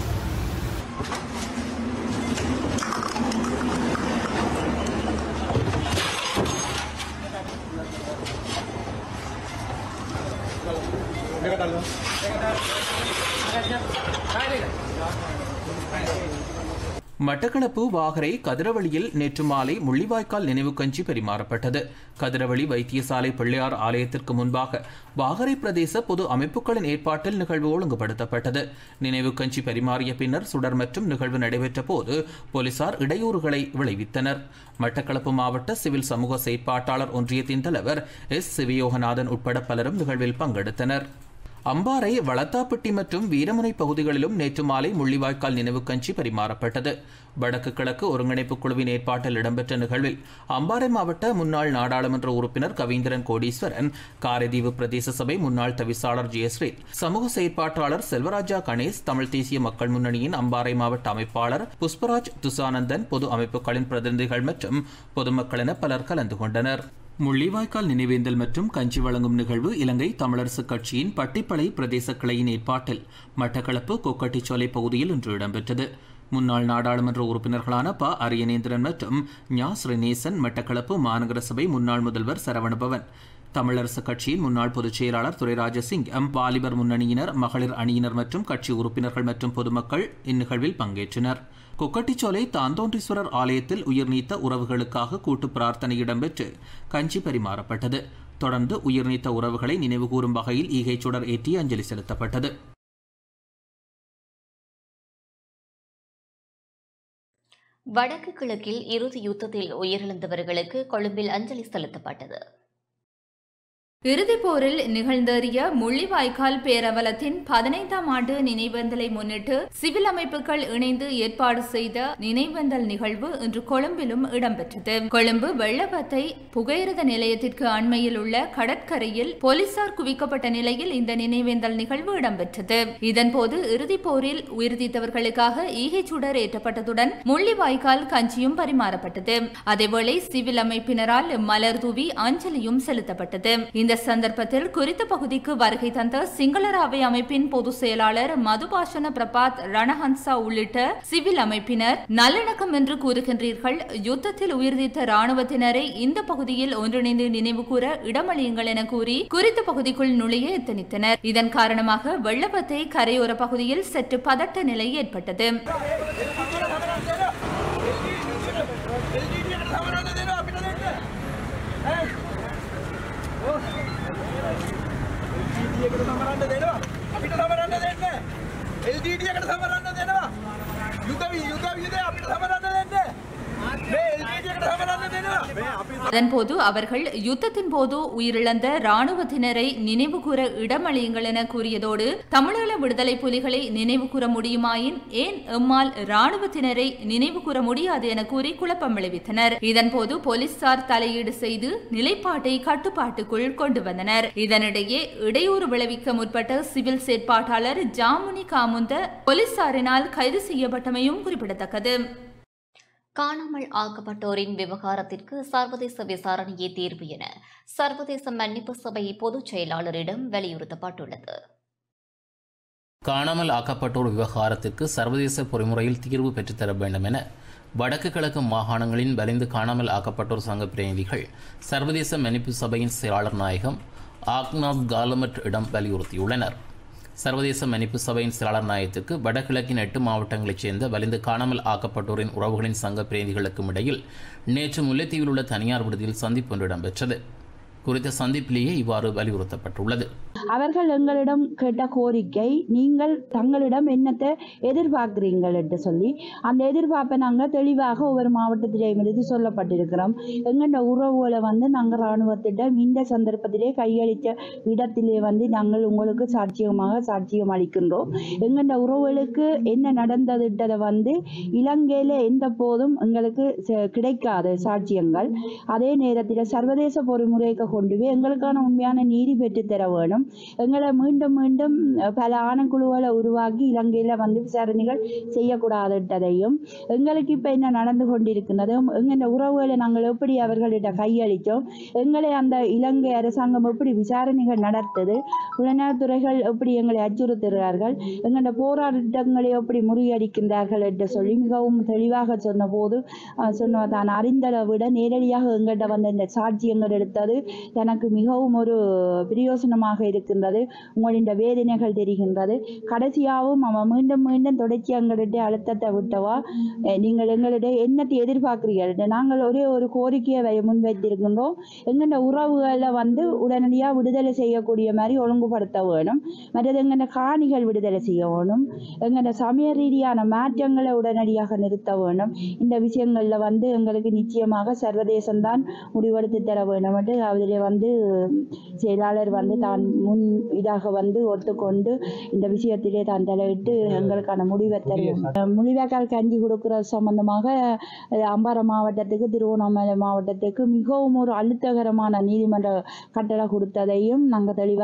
மட்டக்களப்பு வாகரை கதிரவழியில் நேற்று மாலை முள்ளிவாய்க்கால் நினைவு கஞ்சி பரிமாறப்பட்டது கதிரவழி வைத்தியசாலை பிள்ளையார் ஆலயத்திற்கு முன்பாக வாகரை பிரதேச பொது அமைப்புகளின் ஏற்பாட்டில் நிகழ்வு ஒழுங்குபடுத்தப்பட்டது நினைவு கஞ்சி பரிமாறிய பின்னர் சுடர் மற்றும் நிகழ்வு நடைபெற்ற போது போலீசார் இடையூறுகளை விளைவித்தனர் மட்டக்களப்பு மாவட்ட சிவில் சமூக செயற்பாட்டாளர் ஒன்றியத்தின் தலைவர் எஸ் சிவயோகநாதன் உட்பட பலரும் நிகழ்வில் பங்கெடுத்தனர் அம்பாறை வளத்தாப்பட்டி மற்றும் வீரமுனை பகுதிகளிலும் நேற்று மாலை முள்ளிவாய்க்கால் நினைவு கஞ்சி பரிமாறப்பட்டது வடக்கு கிழக்கு ஒருங்கிணைப்பு குழுவின் ஏற்பாட்டில் இடம்பெற்ற நிகழ்வில் அம்பாறை மாவட்ட முன்னாள் நாடாளுமன்ற உறுப்பினர் கவீந்திரன் கோடீஸ்வரன் காரைதீவு பிரதேச சபை முன்னாள் தவிசாளர் ஜெயஸ்ரீ சமூக செயற்பாட்டாளர் செல்வராஜா கணேஷ் தமிழ் தேசிய மக்கள் முன்னணியின் அம்பாறை மாவட்ட அமைப்பாளர் புஷ்பராஜ் துசானந்தன் பொது அமைப்புகளின் பிரதிநிதிகள் மற்றும் பொதுமக்கள் என பலர் கலந்து கொண்டனர் முள்ளிவாய்க்கால் நினைவேந்தல் மற்றும் கஞ்சி வழங்கும் நிகழ்வு இலங்கை தமிழரசுக் கட்சியின் பட்டிப்பளை பிரதேச கிளையின் ஏற்பாட்டில் மட்டக்களப்பு கொக்கட்டிச்சோலை பகுதியில் இன்று இடம்பெற்றது முன்னாள் நாடாளுமன்ற உறுப்பினர்களான ப அரியநேந்திரன் மற்றும் ஞா ஸ்ரீநேசன் மட்டக்களப்பு மாநகர சபை முன்னாள் முதல்வர் சரவணபவன் தமிழரசுக் கட்சியின் முன்னாள் பொதுச் செயலாளர் துரைராஜசிங் எம் வாலிபர் முன்னணியினர் மகளிர் அணியினர் மற்றும் கட்சி உறுப்பினர்கள் மற்றும் பொதுமக்கள் இந்நிகழ்வில் பங்கேற்றனர் கொக்கட்டிச்சோலை தாந்தோன்றீஸ்வரர் ஆலயத்தில் உயிர்நீத்த உறவுகளுக்காக கூட்டு பிரார்த்தனை இடம்பெற்று கஞ்சி பரிமாறப்பட்டது தொடர்ந்து உயிர்நீத்த உறவுகளை நினைவுகூரும் வகையில் ஈகை சுடர் ஏற்றி அஞ்சலி செலுத்தப்பட்டது வடக்கு கிழக்கில் இறுதி யுத்தத்தில் உயிரிழந்தவர்களுக்கு கொழும்பில் அஞ்சலி செலுத்தப்பட்டது இறுதிப் போரில் நிகழ்ந்தேறிய முள்ளிவாய்க்கால் பேரவலத்தின் பதினைந்தாம் ஆண்டு நினைவேந்தலை முன்னிட்டு சிவில் அமைப்புகள் இணைந்து ஏற்பாடு செய்த நினைவேந்தல் நிகழ்வு இன்று கொழும்பிலும் இடம்பெற்றது கொழும்பு வெள்ளவத்தை புகையிரத நிலையத்திற்கு அண்மையில் உள்ள கடற்கரையில் போலீசார் குவிக்கப்பட்ட நிலையில் இந்த நினைவேந்தல் நிகழ்வு இடம்பெற்றது இதன்போது இறுதிப் போரில் உயிர்த்தித்தவர்களுக்காக ஈகை சுடர் ஏற்றப்பட்டதுடன் முள்ளிவாய்க்கால் கஞ்சியும் பரிமாறப்பட்டது அதேவேளை சிவில் அமைப்பினரால் மலர் தூவி அஞ்சலியும் செலுத்தப்பட்டது இந்த சந்தர்ப்பத்தில் குறித்த பகுதிக்கு வருகை தந்த சிங்களராவை அமைப்பின் பொதுச் செயலாளர் மதுபாஷன பிரபாத் ரணஹன்சா உள்ளிட்ட சிவில் அமைப்பினர் நல்லிணக்கம் என்று கூறுகின்றீர்கள் யுத்தத்தில் உயிர்நீத்த ராணுவத்தினரை இந்த பகுதியில் ஒன்றிணைந்து நினைவு கூற இடமளியுங்கள் என கூறி குறித்த பகுதிக்குள் நுழைய எத்தனித்தனர் இதன் காரணமாக வெள்ளப்பத்தை கரையோர பகுதியில் சற்று பதட்ட நிலை ஏற்பட்டது එල්ඩීඩියකට සමරන්න දෙනවා අපිට සමරන්න දෙන්න එල්ඩීඩියකට සමරන්න දෙනවා යුගවී යුගවියද අපිට සමරන්න දෙන්න මේ එල්ඩීඩියකට සමරන්න දෙනවා මේ අපි அதன்போது அவர்கள் யுத்தத்தின் போது உயிரிழந்த ராணுவத்தினரை நினைவுகூர இடமளியுங்கள் என கூறியதோடு தமிழீழ விடுதலை புலிகளை நினைவுகூர முடியுமாயின் ஏன் எம்மால் ராணுவத்தினரை நினைவுகூர முடியாது என கூறி குழப்பம் விளைவித்தனர் இதன்போது போலீசார் தலையீடு செய்து நிலைப்பாட்டை கட்டுப்பாட்டுக்குள் கொண்டு வந்தனர் இதனிடையே இடையூறு விளைவிக்க முற்பட்ட சிவில் செயற்பாட்டாளர் ஜாமுனி காமுந்த போலீசாரினால் கைது செய்யப்பட்டமையும் குறிப்பிடத்தக்கது காணாமல் ஆக்கப்பட்டோரின் விவகாரத்திற்கு சர்வதேச விசாரணையே தீர்வு என சர்வதேச மன்னிப்பு சபை பொதுச் செயலாளரிடம் வலியுறுத்தப்பட்டுள்ளது காணாமல் ஆக்கப்பட்டோர் விவகாரத்திற்கு சர்வதேச பொறிமுறையில் தீர்வு பெற்றுத்தர வேண்டும் என வடக்கு கிழக்கு மாகாணங்களின் வலிந்து காணாமல் ஆக்கப்பட்டோர் சங்க பிரதிநிதிகள் சர்வதேச மன்னிப்பு சபையின் செயலாளர் நாயகம் ஆக்னாத் காலமட் இடம் வலியுறுத்தியுள்ளனர் சர்வதேச மன்னிப்பு சபையின் செயலாளர் நாயகத்துக்கு வடகிழக்கின் எட்டு மாவட்டங்களைச் சேர்ந்த வலிந்து காணாமல் ஆக்கப்பட்டோரின் உறவுகளின் சங்க பிரதிநிதிகளுக்கும் இடையில் நேற்று முல்லைத்தீவில் உள்ள தனியார் விடுதியில் சந்திப்பு ஒன்று இடம்பெற்றது குறித்த சந்திப்பிலேயே இவ்வாறு வலியுறுத்தப்பட்டுள்ளது அவர்கள் எங்களிடம் கேட்ட கோரிக்கை நீங்கள் தங்களிடம் என்னத்தை எதிர்பார்க்கிறீங்கள் என்று சொல்லி அந்த எதிர்பார்ப்பை நாங்கள் தெளிவாக ஒவ்வொரு மாவட்டத்திலேயும் சொல்லப்பட்டிருக்கிறோம் எங்களோட உறவுகளை வந்து நாங்கள் இராணுவத்திடம் இந்த சந்தர்ப்பத்திலே கையளித்த இடத்திலே வந்து நாங்கள் உங்களுக்கு சாட்சியமாக சாட்சியம் அளிக்கின்றோம் எங்களோட உறவுகளுக்கு என்ன நடந்ததுன்றதை வந்து இலங்கையில் எந்த போதும் எங்களுக்கு ச- கிடைக்காது சாட்சியங்கள் அதே நேரத்தில் சர்வதேச பொறிமுறைக்கு கொண்டு போய் எங்களுக்கான உண்மையான நீதி பெற்றுத் தர வேணும் எங்களை மீண்டும் மீண்டும் அஹ், பல ஆணைக்குழுக்களை உருவாக்கி இலங்கையில் வந்து விசாரணைகள் செய்யக்கூடாதுன்றதையும் எங்களுக்கு இப்போ என்ன நடந்து கொண்டிருக்கின்றதும் எங்களோட உறவுகளை நாங்கள் எப்படி அவர்களிட கையளித்தோம் எங்களை அந்த இலங்கை அரசாங்கம் எப்படி விசாரணைகள் நடத்துது புலனாய்வுத்துறைகள் எப்படி எங்களை அச்சுறுத்துகிறார்கள் எங்களோட போராட்டங்களை எப்படி முறியடிக்கின்றார்கள் என்று சொல்லி மிகவும் தெளிவாக சொன்னபோது அஹ், சொன்ன தான் அறிந்ததை விட நேரடியாக எங்கள்கிட்ட வந்த இந்த சாட்சியங்கள் எடுத்தது எனக்கு மிகவும் ஒரு பிரயோசனமாக இருக்கின்றது உங்களின் வேதனைகள் தெரிகின்றது கடைசியாகவும் அவன் மீண்டும் மீண்டும் தொடர்ச்சி எங்களிட அழுத்தத்தை விட்டவா அஹ், நீங்கள் எங்களிட என்னத்தை எதிர்பார்க்கிறீர்கள் நாங்கள் ஒரே ஒரு கோரிக்கையை வை- முன்வைத்திருக்கின்றோம் எங்களோட உறவுகளை வந்து உடனடியாக விடுதலை செய்யக்கூடிய மாதிரி ஒழுங்குபடுத்த வேணும் மற்றது எங்களோட காணிகள் விடுதலை செய்ய வேணும் எங்களோட சமய ரீதியான மாற்றங்களை உடனடியாக நிறுத்த வேணும் இந்த விஷயங்களில் வந்து எங்களுக்கு நிச்சயமாக சர்வதேசம்தான் முடிவெடுத்து தர வேண்டும் என்று அதில் வந்து செயலாளர் வந்து தான் முன் இதாக வந்து ஒத்துக்கொண்டு இந்த விஷயத்திலே தான் தலையிட்டு எங்களுக்கான முடிவை தருவோம் முள்ளிவாய்க்கால் கஞ்சி கொடுக்குறது சம்பந்தமாக அஹ், அம்பாறை மாவட்டத்துக்கு திருவண்ணாமலை மாவட்டத்துக்கு மிகவும் ஒரு அழுத்தகரமான நீதிமன்ற கட்டளை கொடுத்ததையும் நாங்கள் தெளிவாக அந்த கட்டளை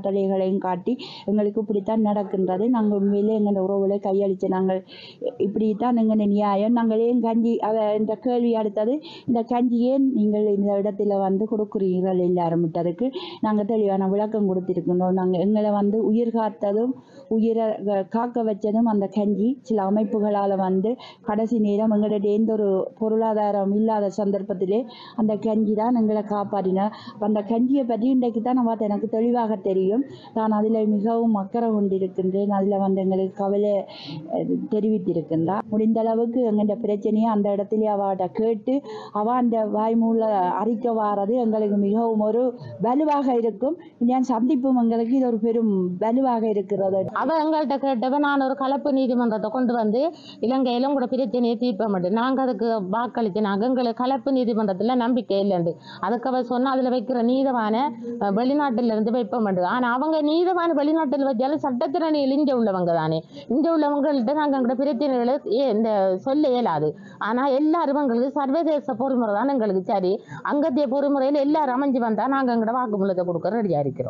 கட்டளைகளையும் காட்டி எங்களுக்கு இப்படித்தான் நடக்கின்றது நாங்கள் உண்மையிலே எங்கள் உறவுகளை கையளித்து நாங்கள் இப்படித்தான் எங்கள் நியாயம் நாங்கள் ஏன் கஞ்சி அதை இந்த கேள்வி அடுத்தது இந்த கஞ்சி ஏன் நீங்கள் இந்த இடத்துல வந்து கொடுக்குறீர்கள் எல்லாரும் விட்டதுக்கு நாங்கள் தெளிவான விளக்கம் கொடுத்திருக்கின்றோம் நாங்கள் எங்களை வந்து உயிர் காத்ததும் உயிரை க- காக்க வச்சதும் அந்த கஞ்சி சில அமைப்புகளால் வந்து கடைசி நேரம் எங்களுடைய எந்த ஒரு பொருளாதாரம் இல்லாத சந்தர்ப்பத்திலே அந்த கஞ்சி தான் எங்களை காப்பாற்றினார் அப்ப அந்த கஞ்சியை பற்றி இன்றைக்கு தான் நான் பார்த்தேன் எனக்கு தெளிவாக தெரியும் நான் அதில் மிகவும் அக்கறை கொண்டிருக்கின்றேன் அதில் வந்து எங்களுக்கு கவலை அஹ், தெரிவித்திருக்கின்றார் முடிந்த அளவுக்கு எங்கள்ட பிரச்சனையை அந்த இடத்துல அவட்ட கேட்டு அவ அந்த வாய்மூல அறிக்க வாரது எங்களுக்கு மிகவும் ஒரு வலுவாக இருக்கும் நான் சந்திப்பும் எங்களுக்கு இது ஒரு பெரும் வலுவாக இருக்கிறது அவ எங்கள்கிட்ட கேட்டவ நான் ஒரு கலப்பு நீதிமன்றத்தை கொண்டு வந்து இலங்கையில உங்களோட பிரச்சனையை தீர்ப்ப மாட்டேன் நாங்க அதுக்கு வாக்களிச்சினாங்க எங்களுக்கு கலப்பு நீதிமன்றத்துல நம்பிக்கை இல்லைண்டு அதுக்கு அவ சொன்னா அதுல வைக்கிற நீதவான அஹ், வெளிநாட்டுல இருந்து வைப்ப மாட்டேன் ஆனா அவங்க நீதவான வெளிநாட்டுல வச்சாலும் சட்டத்திறனியில் இங்க உள்ளவங்க தானே இங்க உள்ளவங்கள்ட்ட நாங்க எங்களோட பிரச்சனைகளை ஏ- இந்த சொல்ல இயலாது ஆனா எல்லாரும் எங்களுக்கு சர்வதேச பொறிமுறை தான் எங்களுக்கு சரி அங்கத்திய பொறிமுறையில் எல்லாரும் அமைஞ்சு வந்தா நாங்க எங்களோட வாக்குமூலத்தை கொடுக்க ரெடியா இருக்கிறோம்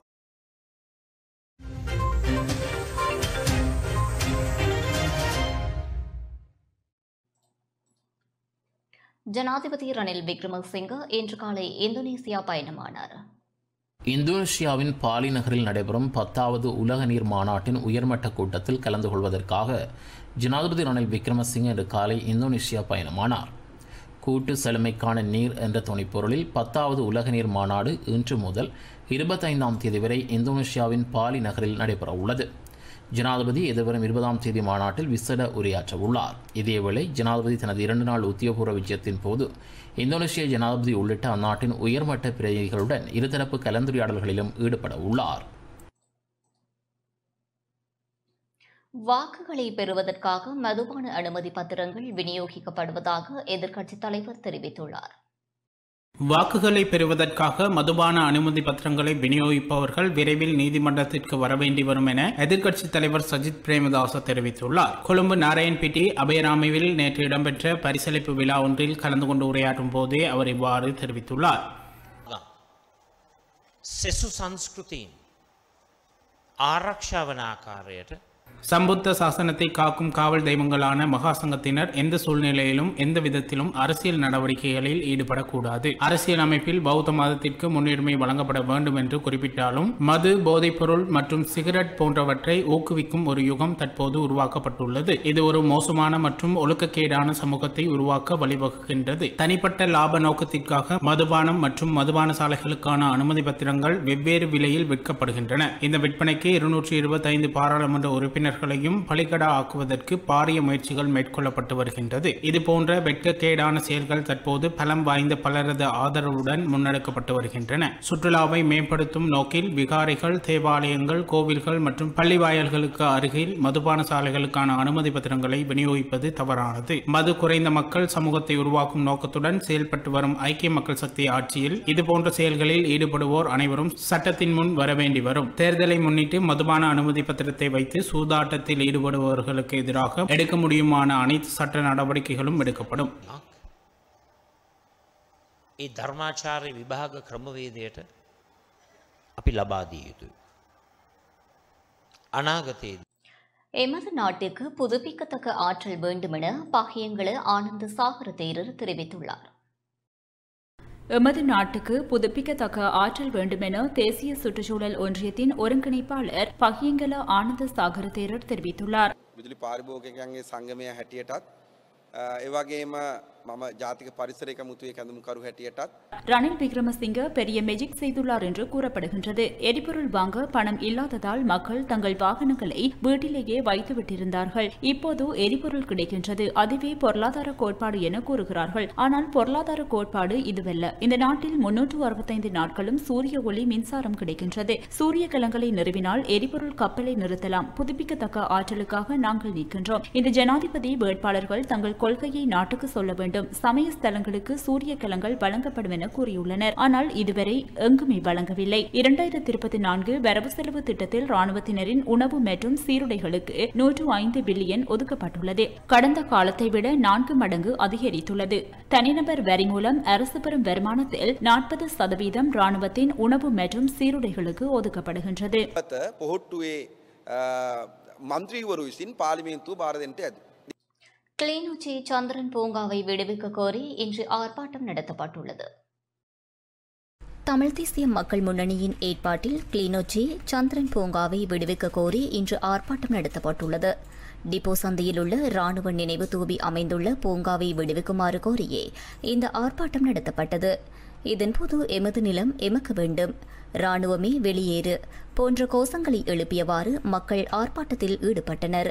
ஜனாதிபதி ரணில் விக்ரமசிங்க இன்று காலை இந்தோனேசியா பயணமானார் இந்தோனேஷியாவின் பாலி நகரில் நடைபெறும் பத்தாவது உலக நீர் மாநாட்டின் உயர்மட்ட கூட்டத்தில் கலந்து கொள்வதற்காக ஜனாதிபதி ரணில் விக்ரமசிங்கே இன்று காலை இந்தோனேஷியா பயணமானார் கூட்டு செழுமைக்கான நீர் என்ற துணைப்பொருளில் பத்தாவது உலக நீர் மாநாடு இன்று முதல் இருபத்தைந்தாம் தேதி வரை இந்தோனேஷியாவின் பாலி நகரில் நடைபெற உள்ளது ஜனாதிபதி எதிர்வரும் இருபதாம் தேதி மாநாட்டில் விசேட உரையாற்ற உள்ளார் இதேவேளை ஜனாதிபதி தனது இரண்டு நாள் உத்தியோகபூர்வ விஜயத்தின் போது இந்தோனேஷிய ஜனாதிபதி உள்ளிட்ட அந்நாட்டின் உயர்மட்ட பிரதிநிதிகளுடன் இருதரப்பு கலந்துரையாடல்களிலும் ஈடுபட உள்ளார் வாக்குகளை பெறுவதற்காக மதுபான அனுமதி பத்திரங்கள் விநியோகிக்கப்படுவதாக எதிர்க்கட்சித் தலைவர் தெரிவித்துள்ளார் வாக்குகளை பெறுவதற்காக மதுபான அனுமதி பத்திரங்களை விநியோகிப்பவர்கள் விரைவில் நீதிமன்றத்திற்கு வர வேண்டி வரும் என எதிர்க்கட்சித் தலைவர் சஜித் பிரேமதாச தெரிவித்துள்ளார் கொழும்பு நாராயண்பேட்டை அபயராமிவில் நேற்று இடம்பெற்ற பரிசளிப்பு விழா ஒன்றில் கலந்து கொண்டு உரையாற்றும் போதே அவர் இவ்வாறு தெரிவித்துள்ளார் සෙසු සංස්කෘතින් ආරක්ෂා වන ආකාරයට சம்புத்த சாசனத்தை காக்கும் காவல் தெய்வங்களான மகா சங்கத்தினர் எந்த சூழ்நிலையிலும் எந்த விதத்திலும் அரசியல் நடவடிக்கைகளில் ஈடுபடக்கூடாது அரசியல் அமைப்பில் பௌத்த மதத்திற்கு முன்னுரிமை வழங்கப்பட வேண்டும் என்று குறிப்பிட்டாலும் மது போதைப்பொருள் மற்றும் சிகரெட் போன்றவற்றை ஊக்குவிக்கும் ஒரு யுகம் தற்போது உருவாக்கப்பட்டுள்ளது இது ஒரு மோசமான மற்றும் ஒழுக்கக்கேடான சமூகத்தை உருவாக்க வழிவகுக்கின்றது தனிப்பட்ட லாப நோக்கத்திற்காக மதுபானம் மற்றும் மதுபான சாலைகளுக்கான அனுமதி பத்திரங்கள் வெவ்வேறு விலையில் விற்கப்படுகின்றன இந்த விற்பனைக்கு இருநூற்றி இருபத்தைந்து பாராளுமன்ற உறுப்பினர்களையும் பலிகடா ஆக்குவதற்கு பாரிய முயற்சிகள் மேற்கொள்ளப்பட்டு வருகின்றது இது போன்ற வெட்கக்கேடான செயல்கள் தற்போது பலம் வாய்ந்த பலரது ஆதரவுடன் முன்னெடுக்கப்பட்டு வருகின்றன சுற்றுலாவை மேம்படுத்தும் நோக்கில் விகாரைகள் தேவாலயங்கள் கோவில்கள் மற்றும் பள்ளி வாயல்களுக்கு அருகில் மதுபான சாலைகளுக்கான அனுமதி பத்திரங்களை விநியோகிப்பது தவறானது மது குறைந்த மக்கள் சமூகத்தை உருவாக்கும் நோக்கத்துடன் செயல்பட்டு வரும் ஐக்கிய மக்கள் சக்தி ஆட்சியில் இதுபோன்ற செயல்களில் ஈடுபடுவோர் அனைவரும் சட்டத்தின் முன் வர வேண்டி வரும் தேர்தலை முன்னிட்டு மதுபான அனுமதி பத்திரத்தை வைத்து சூதாட்டத்தில் ஈடுபடுபவர்களுக்கு எதிராக எடுக்க முடியுமான அனைத்து சட்ட நடவடிக்கைகளும் எடுக்கப்படும் ඒ ධර්මාචාරය විභාග ක්‍රමවේදයට අපි ලබාදිය යුතුයි. අනාගතයේදී எமது நாட்டுக்கு புதுப்பிக்கத்தக்க ஆற்றல் வேண்டுமென பாகியங்கள ஆனந்த சாகர தேரர் தெரிவித்துள்ளார் எமது நாட்டுக்கு புதுப்பிக்கத்தக்க ஆற்றல் வேண்டுமென தேசிய சுற்றுச்சூழல் ஒன்றியத்தின் ஒருங்கிணைப்பாளர் பகியங்கல ஆனந்த சாகர தேரர் தெரிவித்துள்ளார் විදුලි පාරිභෝගකයන්ගේ සංගමය හැටියටත් අ, ඒවගේම මම ජාතික පරිසරයක මුතුවේ කැඳුම්කරු හැටියටත් ரணில் விக்ரமசிங்க பெரிய மெஜிக் செய்துள்ளார் என்று கூறப்படுகின்றது எரிபொருள் வாங்க பணம் இல்லாததால் மக்கள் தங்கள் வாகனங்களை வீட்டிலேயே வைத்து விட்டிருந்தார்கள் இப்போது எரிபொருள் கிடைக்கின்றது அதுவே பொருளாதார கோட்பாடு என கூறுகிறார்கள் ஆனால் பொருளாதார கோட்பாடு இதுவல்ல இந்த நாட்டில் முன்னூற்று அறுபத்தைந்து நாட்களும் சூரிய ஒளி மின்சாரம் கிடைக்கின்றது சூரிய கலங்களை நிறுவினால் எரிபொருள் கப்பலை நிறுத்தலாம் புதுப்பிக்கத்தக்க ஆற்றலுக்காக நாங்கள் நிற்கின்றோம் இந்த ஜனாதிபதி வேட்பாளர்கள் தங்கள் கொள்கையை நாட்டுக்கு சொல்ல வேண்டும் வேண்டும் சமய ஸ்தலங்களுக்கு சூரிய கலங்கள் வழங்கப்படும் என கூறியுள்ளனர் ஆனால் இதுவரை எங்குமே வழங்கவில்லை இரண்டாயிரத்தி இருபத்தி நான்கு வரவு செலவு திட்டத்தில் ராணுவத்தினரின் உணவு மற்றும் சீருடைகளுக்கு நூற்று ஐந்து பில்லியன் ஒதுக்கப்பட்டுள்ளது கடந்த காலத்தை விட நான்கு மடங்கு அதிகரித்துள்ளது தனிநபர் வரி மூலம் அரசு பெறும் வருமானத்தில் நாற்பது சதவீதம் ராணுவத்தின் உணவு மற்றும் சீருடைகளுக்கு ஒதுக்கப்படுகின்றது පත පොහොට්ටුවේ මන්ත්‍රීවරු විසින් පාලිමේන්තුව භාර දෙන්නට ඇද. கிளிநொச்சி சந்திரன் பூங்காவை விடுவிக்க கோரி இன்று ஆர்ப்பாட்டம் நடத்தப்பட்டுள்ளது தமிழ் தேசிய மக்கள் முன்னணியின் ஏற்பாட்டில் கிளிநொச்சி சந்திரன் பூங்காவை விடுவிக்க கோரி இன்று ஆர்ப்பாட்டம் நடத்தப்பட்டுள்ளது டிப்போ சந்தையில் உள்ள ராணுவ நினைவு தூவி அமைந்துள்ள பூங்காவை விடுவிக்குமாறு கோரியே இந்த ஆர்ப்பாட்டம் நடத்தப்பட்டது இதன்போது எமது நிலம் எமக்கு வேண்டும் ராணுவமே வெளியேறு போன்ற கோஷங்களை எழுப்பியவாறு மக்கள் ஆர்ப்பாட்டத்தில் ஈடுபட்டனர்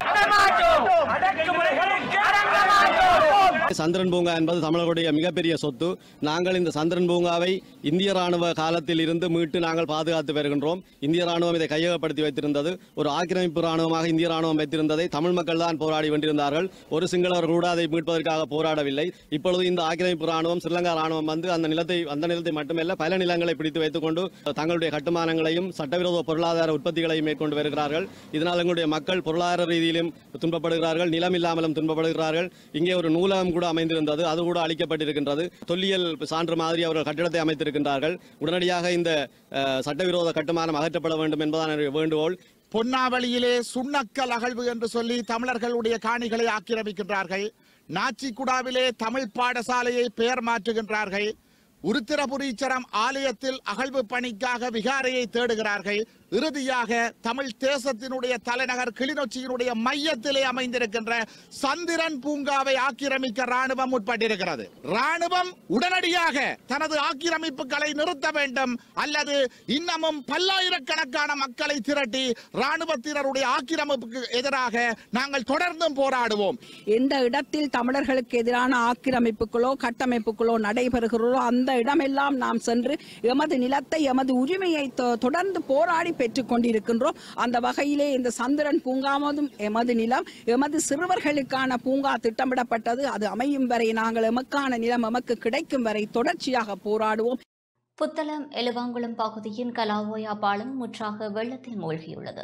சந்திரன் பூங்கா என்பது தமிழர்களுடைய மிகப்பெரிய சொத்து நாங்கள் இந்த சந்திரன் பூங்காவை இந்திய ராணுவ காலத்தில் இருந்து மீட்டு நாங்கள் பாதுகாத்து வருகின்றோம் இந்திய ராணுவம் இதை கையகப்படுத்தி வைத்திருந்தது ஒரு ஆக்கிரமிப்பு ராணுவமாக இந்திய ராணுவம் வைத்திருந்ததை தமிழ் மக்கள் தான் போராடி வென்றிருந்தார்கள் ஒரு சிங்களவர் கூட அதை மீட்பதற்காக போராடவில்லை இப்பொழுது இந்த ஆக்கிரமிப்பு ராணுவம் ஸ்ரீலங்கா ராணுவம் வந்து அந்த நிலத்தை அந்த நிலத்தை மட்டுமல்ல பல நிலங்களை பிடித்து வைத்துக்கொண்டு தங்களுடைய கட்டுமானங்களையும் சட்டவிரோத பொருளாதார உற்பத்திகளையும் மேற்கொண்டு வருகிறார்கள் இதனால் எங்களுடைய மக்கள் பொருளாதார ரீதியிலும் துன்பப்படுகிறார்கள் நிலம் இல்லாமலும் துன்பப்படுகிறார்கள் இங்கே ஒரு நூலகம் கூட அமைந்திருந்தது அது கூட அளிக்கப்பட்டிருக்கின்றது தொல்லியல் சான்று மாதிரி அவர்கள் கட்டிடத்தை அமைத்திருக்கின்றார்கள் உடனடியாக இந்த அஹ், சட்டவிரோத கட்டுமானம் அகற்றப்பட வேண்டும் என்பதான என்னுடைய வேண்டுகோள் பொன்னாவளியிலே சுண்ணக்கல் அகழ்வு என்று சொல்லி தமிழர்களுடைய காணிகளை ஆக்கிரமிக்கின்றார்கள் நாச்சிக்குடாவிலே தமிழ் பாடசாலையை பெயர் மாற்றுகின்றார்கள் உருத்திரபுரீச்சரம் ஆலயத்தில் அகழ்வு பணிக்காக விகாரையை தேடுகிறார்கள் இறுதியாக தமிழ் தேசத்தினுடைய தலைநகர் கிளிநொச்சியினுடைய மையத்திலே அமைந்திருக்கின்ற சந்திரன் பூங்காவை ஆக்கிரமிக்க ராணுவம் முற்பட்டிருக்கிறது ராணுவம் உடனடியாக தனது ஆக்கிரமிப்புகளை நிறுத்த வேண்டும் அல்லது இன்னமும் பல்லாயிரக்கணக்கான மக்களை திரட்டி ராணுவத்தினருடைய ஆக்கிரமிப்புக்கு எதிராக நாங்கள் தொடர்ந்தும் போராடுவோம் எந்த இடத்தில் தமிழர்களுக்கு எதிரான ஆக்கிரமிப்புகளோ கட்டமைப்புகளோ நடைபெறுகிறதோ அந்த இடமெல்லாம் நாம் சென்று எமது நிலத்தை எமது உரிமையை தொ- தொடர்ந்து போராடி பெற்றுக் கொண்டிருக்கின்றோம் அந்த வகையிலே இந்த சந்திரன் பூங்காவதும் எமது நிலம் எமது சிறுவர்களுக்கான பூங்கா திட்டமிடப்பட்டது அது அமையும் வரை நாங்கள் எமக்கான நிலம் எமக்கு கிடைக்கும் வரை தொடர்ச்சியாக போராடுவோம் புத்தளம் எலுவாங்குளம் பகுதியின் கலாவோயா பாலம் முற்றாக வெள்ளத்தில் மூழ்கியுள்ளது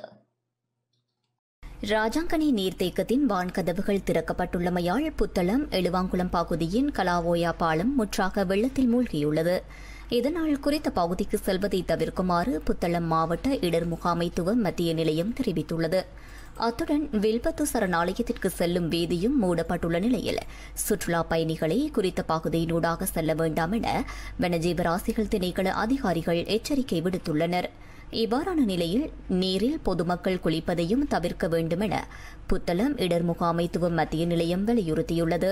ராஜாங்கனி நீர்த்தேக்கத்தின் வான்கதவுகள் திறக்கப்பட்டுள்ளமையால் புத்தளம் எழுவாங்குளம் பகுதியின் கலாவோயா பாலம் முற்றாக வெள்ளத்தில் மூழ்கியுள்ளது இதனால் குறித்த பகுதிக்கு செல்வதை தவிர்க்குமாறு புத்தளம் மாவட்ட இடர் முகாமைத்துவ மத்திய நிலையம் தெரிவித்துள்ளது அத்துடன் வில்பத்து சரணாலயத்திற்கு செல்லும் வீதியும் மூடப்பட்டுள்ள நிலையில் சுற்றுலா பயணிகளை குறித்த பகுதியினூடாக செல்ல வேண்டாம் என வனஜீவராசிகள் திணைக்கள அதிகாரிகள் எச்சரிக்கை விடுத்துள்ளனர் இவ்வாறான நிலையில் நீரில் பொதுமக்கள் குளிப்பதையும் தவிர்க்க வேண்டும் என புத்தளம் இடர் முகாமைத்துவ மத்திய நிலையம் வலியுறுத்தியுள்ளது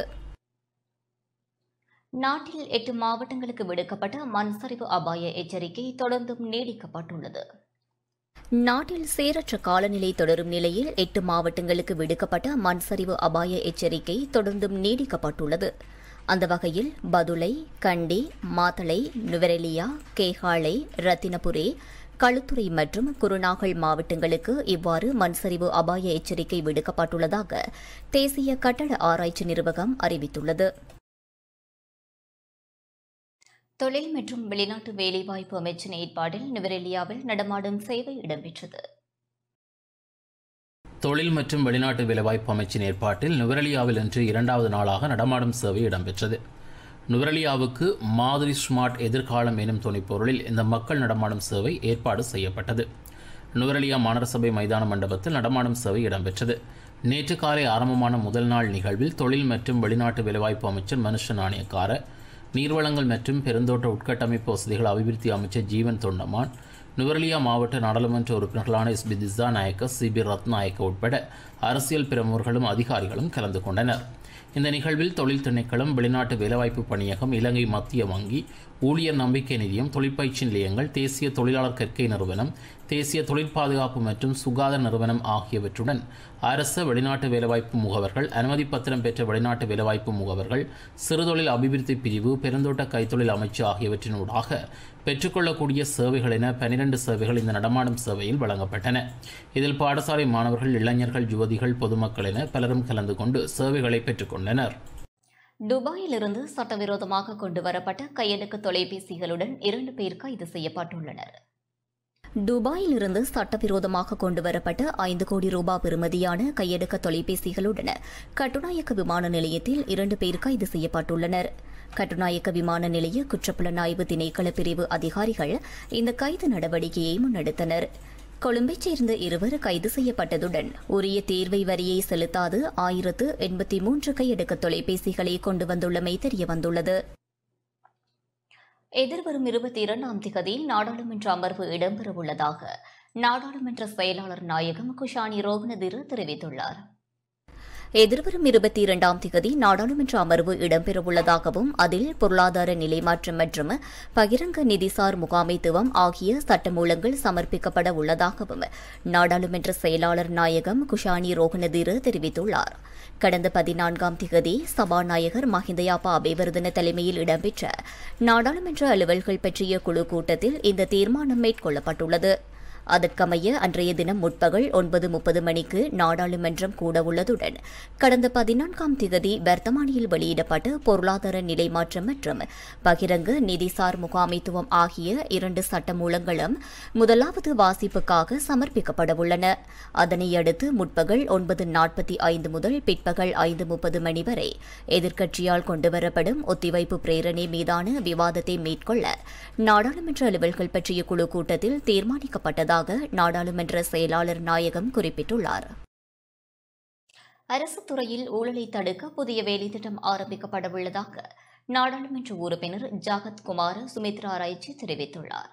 நாட்டில் எட்டு மாவட்டங்களுக்கு விடுக்கப்பட்ட மண் சரிவு அபாய எச்சரிக்கை தொடர்ந்தும் நீடிக்கப்பட்டுள்ளது நாட்டில் சீரற்ற காலநிலை தொடரும் நிலையில் எட்டு மாவட்டங்களுக்கு விடுக்கப்பட்ட மண் சரிவு அபாய எச்சரிக்கை தொடர்ந்தும் நீடிக்கப்பட்டுள்ளது அந்த வகையில் பதுளை கண்டி மாத்தளை நுவரெலியா கேகாலை ரத்தினபுரி களுத்துறை மற்றும் குருநாகல் மாவட்டங்களுக்கு இவ்வாறு மண்சரிவு அபாய எச்சரிக்கை விடுக்கப்பட்டுள்ளதாக தேசிய கட்டட ஆராய்ச்சி நிறுவனம் அறிவித்துள்ளது தொழில் மற்றும் வெளிநாட்டு வேலைவாய்ப்பு அமைச்சின் ஏற்பாட்டில் நுவரெலியாவில் நடமாடும் சேவை இடம்பெற்றது தொழில் மற்றும் வெளிநாட்டு வேலைவாய்ப்பு அமைச்சின் ஏற்பாட்டில் நுவரெலியாவில் இன்று இரண்டாவது நாளாக நடமாடும் சேவை இடம்பெற்றது நுவரெலியாவுக்கு மாதிரி ஸ்மார்ட் எதிர்காலம் எனும் துணைப்பொருளில் இந்த மக்கள் நடமாடும் சேவை ஏற்பாடு செய்யப்பட்டது நுவரெலியா மாநகர சபை மைதான மண்டபத்தில் நடமாடும் சேவை இடம்பெற்றது நேற்று காலை ஆரம்பமான முதல் நாள் நிகழ்வில் தொழில் மற்றும் வெளிநாட்டு வேலைவாய்ப்பு அமைச்சர் மனுஷ நாணயக்கார நீர்வளங்கள் மற்றும் பெருந்தோட்ட உட்கட்டமைப்பு வசதிகள் அபிவிருத்தி அமைச்சர் ஜீவன் தொண்டமான் நுவரெலியா மாவட்ட நாடாளுமன்ற உறுப்பினர்களான S B Dissanayake C B Ratnayake உட்பட அரசியல் பிரமுகர்களும் அதிகாரிகளும் கலந்து கொண்டனர் இந்த நிகழ்வில் தொழில் திணைக்களம் வெளிநாட்டு வேலைவாய்ப்பு பணியகம் இலங்கை மத்திய வங்கி ஊழியர் நம்பிக்கை நிதியம் தொழிற்பயிற்சி நிலையங்கள் தேசிய தொழிலாளர் கற்கை நிறுவனம் தேசிய தொழில் பாதுகாப்பு மற்றும் சுகாதார நிறுவனம் ஆகியவற்றுடன் அரச வெளிநாட்டு வேலைவாய்ப்பு முகவர்கள் அனுமதி பத்திரம் பெற்ற வெளிநாட்டு வேலைவாய்ப்பு முகவர்கள் சிறுதொழில் அபிவிருத்தி பிரிவு பெருந்தோட்ட கைத்தொழில் அமைச்சு ஆகியவற்றினூடாக பெற்றுக்கொள்ளக்கூடிய சேவைகள் என பனிரெண்டு சேவைகள் இந்த நடமாடும் சேவையில் வழங்கப்பட்டன இதில் பாடசாலை மாணவர்கள் இளைஞர்கள் யுவதிகள் பொதுமக்கள் என பலரும் கலந்து கொண்டு சேவைகளை பெற்றுக்கொண்டனர் துபாயிலிருந்து சட்டவிரோதமாக கொண்டுவரப்பட்ட கையடக்க தொலைபேசிகளுடன் இரண்டு பேர் கைது செய்யப்பட்டுள்ளனர் துபாயிலிருந்து சட்டவிரோதமாக கொண்டுவரப்பட்ட ஐந்து கோடி ரூபாய் பெறுமதியான கையடக்க தொலைபேசிகளுடன் கட்டுநாயக்க விமான நிலையத்தில் இரண்டு பேர் கைது செய்யப்பட்டுள்ளனர் கட்டுநாயக்க விமான நிலைய குற்றப்புலனாய்வு திணைக்கள பிரிவு அதிகாரிகள் இந்த கைது நடவடிக்கையை முன்னெடுத்தனர் கொழும்பைச் சேர்ந்த இருவர் கைது செய்யப்பட்டதுடன் உரிய தேர்வை வரியை செலுத்தாது ஆயிரத்து எண்பத்தி மூன்று கையடக்க தொலைபேசிகளை கொண்டு வந்துள்ளமை தெரியவந்துள்ளது எதிர்வரும் இருபத்தி இரண்டாம் திகதியில் நாடாளுமன்ற அமர்வு இடம்பெறவுள்ளதாக நாடாளுமன்ற செயலாளர் நாயகம் குஷானி ரோகனதிரு தெரிவித்துள்ளார் எதிர்வரும் இருபத்தி இரண்டாம் திகதி நாடாளுமன்ற அமர்வு இடம்பெறவுள்ளதாகவும் அதில் பொருளாதார நிலைமாற்றம் மற்றும் பகிரங்க நிதிசார் முகாமைத்துவம் ஆகிய சட்டமூலங்கள் சமர்ப்பிக்கப்பட உள்ளதாகவும் நாடாளுமன்ற செயலாளர் நாயகம் குஷானி ரோகனதிரு தெரிவித்துள்ளார் கடந்த பதினான்காம் திகதி சபாநாயகர் மஹிந்தயாப்பா அபேவர்தன தலைமையில் இடம்பெற்ற நாடாளுமன்ற அலுவல்கள் பற்றிய குழு கூட்டத்தில் இந்த தீர்மானம் மேற்கொள்ளப்பட்டுள்ளது அதற்கமைய அன்றைய தினம் முற்பகல் ஒன்பது முப்பது மணிக்கு நாடாளுமன்றம் கூட உள்ளதுடன் கடந்த பதினான்காம் திகதி வர்த்தமானியில் வெளியிடப்பட்ட பொருளாதார நிலைமாற்றம் மற்றும் பகிரங்க நிதிசார் முகாமைத்துவம் ஆகிய இரண்டு சட்டமூலங்களும் முதலாவது வாசிப்புக்காக சமர்ப்பிக்கப்படவுள்ளன அதனையடுத்து முற்பகல் ஒன்பது நாற்பத்தி ஐந்து முதல் பிற்பகல் ஐந்து முப்பது மணி வரை எதிர்க்கட்சியால் கொண்டுவரப்படும் ஒத்திவைப்பு பிரேரணை மீதான விவாதத்தை மேற்கொள்ள நாடாளுமன்ற அலுவல்கள் பற்றிய குழு கூட்டத்தில் தீர்மானிக்கப்பட்டதாக நாடாளுமன்ற செயலாளர் நாயகம் குறிப்பிட்டுள்ளார் அரசு துறையில் ஊழலை தடுக்க புதிய வேலைத்திட்டம் ஆரம்பிக்கப்படவுள்ளதாக நாடாளுமன்ற உறுப்பினர் ஜாகத் குமார் சுமித்ரா ராய்ச்சி தெரிவித்துள்ளார்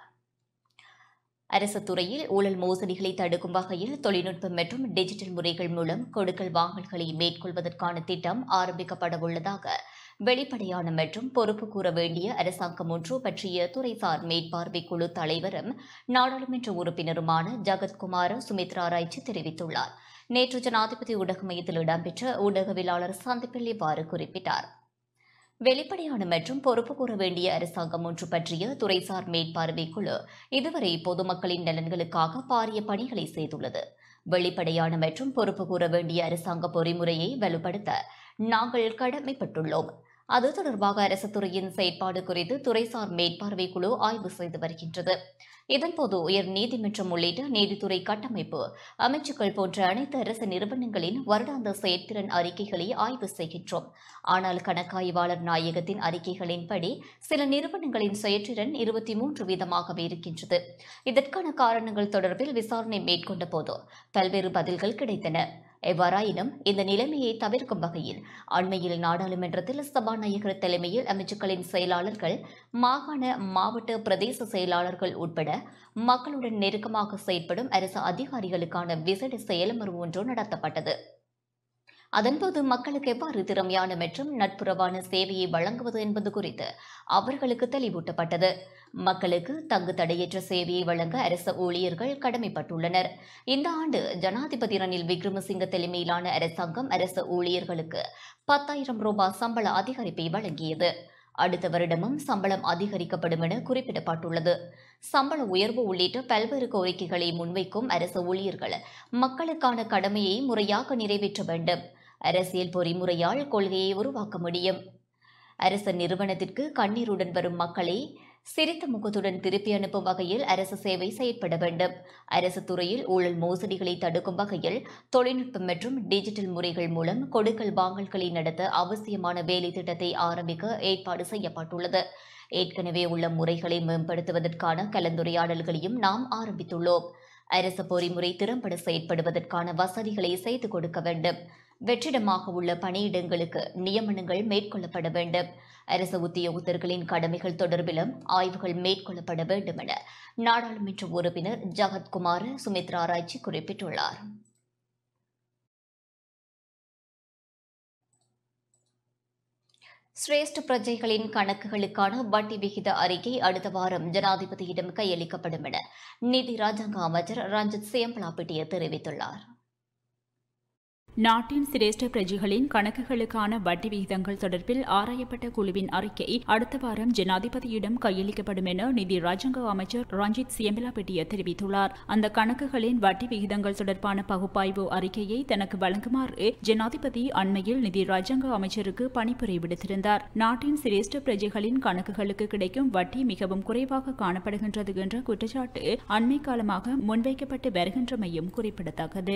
அரசு துறையில் ஊழல் மோசடிகளை தடுக்கும் வகையில் தொழில்நுட்பம் மற்றும் டிஜிட்டல் முறைகள் மூலம் கொடுக்கல் வாங்கல்களை மேற்கொள்வதற்கான திட்டம் ஆரம்பிக்கப்பட உள்ளதாக வெளிப்படையான மற்றும் பொறுப்பு கூற வேண்டிய அரசாங்கம் ஒன்று பற்றிய துறைசார் மேற்பார்வை குழு தலைவரும் நாடாளுமன்ற உறுப்பினருமான ஜகத்குமார் சுமித்ரா ராய்ச்சி தெரிவித்துள்ளார் நேற்று ஜனாதிபதி ஊடக மையத்தில் இடம்பெற்ற ஊடகவியலாளர் சந்திப்பில் இவ்வாறு குறிப்பிட்டார் வெளிப்படையான மற்றும் பொறுப்பு கூற வேண்டிய அரசாங்கம் ஒன்று பற்றிய துறைசார் மேற்பார்வை குழு இதுவரை பொதுமக்களின் நலன்களுக்காக பாரிய பணிகளை செய்துள்ளது வெளிப்படையான மற்றும் பொறுப்பு கூற வேண்டிய அரசாங்க பொறிமுறையை வலுப்படுத்த நாங்கள் கடமைப்பட்டுள்ளோம் அது தொடர்பாக அரசு துறையின் செயற்பாடு குறித்து துறைசார் மேற்பார்வை குழு ஆய்வு செய்து வருகின்றது இதன்போது உயர் நீதிமன்றம் உள்ளிட்ட நீதித்துறை கட்டமைப்பு அமைச்சுக்கள் போன்ற அனைத்து அரசு நிறுவனங்களின் வருடாந்த செயற்திறன் அறிக்கைகளை ஆய்வு செய்கின்றோம் ஆனால் கணக்காய்வாளர் நாயகத்தின் அறிக்கைகளின்படி சில நிறுவனங்களின் செயற்திறன் இருபத்தி மூன்று வீதமாகவே இருக்கின்றது இதற்கான காரணங்கள் தொடர்பில் விசாரணை மேற்கொண்ட போது பல்வேறு பதில்கள் கிடைத்தன எவ்வாறாயினும் இந்த நிலைமையை தவிர்க்கும் வகையில் அண்மையில் நாடாளுமன்றத்தில் சபாநாயகர் தலைமையில் அமைச்சுக்களின் செயலாளர்கள் மாகாண மாவட்ட பிரதேச செயலாளர்கள் உட்பட மக்களுடன் நெருக்கமாக செயற்படும் அரசு அதிகாரிகளுக்கான விசேட செயலமர்வு ஒன்று நடத்தப்பட்டது அதன்போது மக்களுக்கு எவ்வாறு திறமையான மற்றும் நட்புறவான சேவையை வழங்குவது என்பது குறித்து அவர்களுக்கு தெளிவூட்டப்பட்டது மக்களுக்கு தங்கு தடையற்ற சேவையை வழங்க அரசு ஊழியர்கள் கடமைப்பட்டுள்ளனர் இந்த ஆண்டு ஜனாதிபதி ரணில் விக்ரமசிங்க தலைமையிலான அரசாங்கம் அரசு ஊழியர்களுக்கு பத்தாயிரம் ரூபாய் சம்பள அதிகரிப்பை வழங்கியது அடுத்த வருடமும் சம்பளம் அதிகரிக்கப்படும் என குறிப்பிடப்பட்டுள்ளது சம்பள உயர்வு உள்ளிட்ட பல்வேறு கோரிக்கைகளை முன்வைக்கும் அரசு ஊழியர்கள் மக்களுக்கான கடமையை முறையாக நிறைவேற்ற வேண்டும் அரசியல் பொறிமுறையால் கொள்கையை உருவாக்க முடியும் அரசு நிறுவனத்திற்கு கண்ணீருடன் வரும் மக்களை சிரித்த முகத்துடன் திருப்பி அனுப்பும் வகையில் அரசு சேவை செயற்பட வேண்டும் அரசு துறையில் ஊழல் மோசடிகளை தடுக்கும் வகையில் தொழில்நுட்பம் மற்றும் டிஜிட்டல் முறைகள் மூலம் கொடுக்கல் வாங்கல்களை நடத்த அவசியமான வேலை திட்டத்தை ஆரம்பிக்க ஏற்பாடு செய்யப்பட்டுள்ளது ஏற்கனவே உள்ள முறைகளை மேம்படுத்துவதற்கான கலந்துரையாடல்களையும் நாம் ஆரம்பித்துள்ளோம் அரசு பொறிமுறை திறம்பட செயற்படுவதற்கான வசதிகளை செய்து கொடுக்க வேண்டும் வெற்றிடமாக உள்ள பணியிடங்களுக்கு நியமனங்கள் மேற்கொள்ளப்பட வேண்டும் அரசு உத்தியோகத்தர்களின் கடமைகள் தொடர்பிலும் ஆய்வுகள் மேற்கொள்ளப்பட வேண்டும் என நாடாளுமன்ற உறுப்பினர் ஜகத்குமார் சுமித்ரா ராய்ச்சி குறிப்பிட்டுள்ளார் சிரேஷ்ட பிரஜைகளின் கணக்குகளுக்கான வட்டி விகித அறிக்கை அடுத்த வாரம் ஜனாதிபதியிடம் கையளிக்கப்படும் என நிதி ராஜாங்க அமைச்சர் ரஞ்சித் சேம்பலாப்பிட்டிய தெரிவித்துள்ளார் நாட்டின் சிரேஷ்ட பிரஜைகளின் கணக்குகளுக்கான வட்டி விகிதங்கள் தொடர்பில் ஆராயப்பட்ட குழுவின் அறிக்கை அடுத்த வாரம் ஜனாதிபதியிடம் கையளிக்கப்படும் என நிதி ராஜாங்க அமைச்சர் ரஞ்சித் சியம்பலாபெட்டிய தெரிவித்துள்ளார் அந்த கணக்குகளின் வட்டி விகிதங்கள் தொடர்பான பகுப்பாய்வு அறிக்கையை தனக்கு வழங்குமாறு ஜனாதிபதி அண்மையில் நிதி ராஜாங்க அமைச்சருக்கு பணிப்புரை விடுத்திருந்தார் நாட்டின் சிரேஷ்ட பிரஜைகளின் கணக்குகளுக்கு கிடைக்கும் வட்டி மிகவும் குறைவாக காணப்படுகின்றது என்ற குற்றச்சாட்டு அண்மை காலமாக முன்வைக்கப்பட்டு வருகின்றமையும் குறிப்பிடத்தக்கது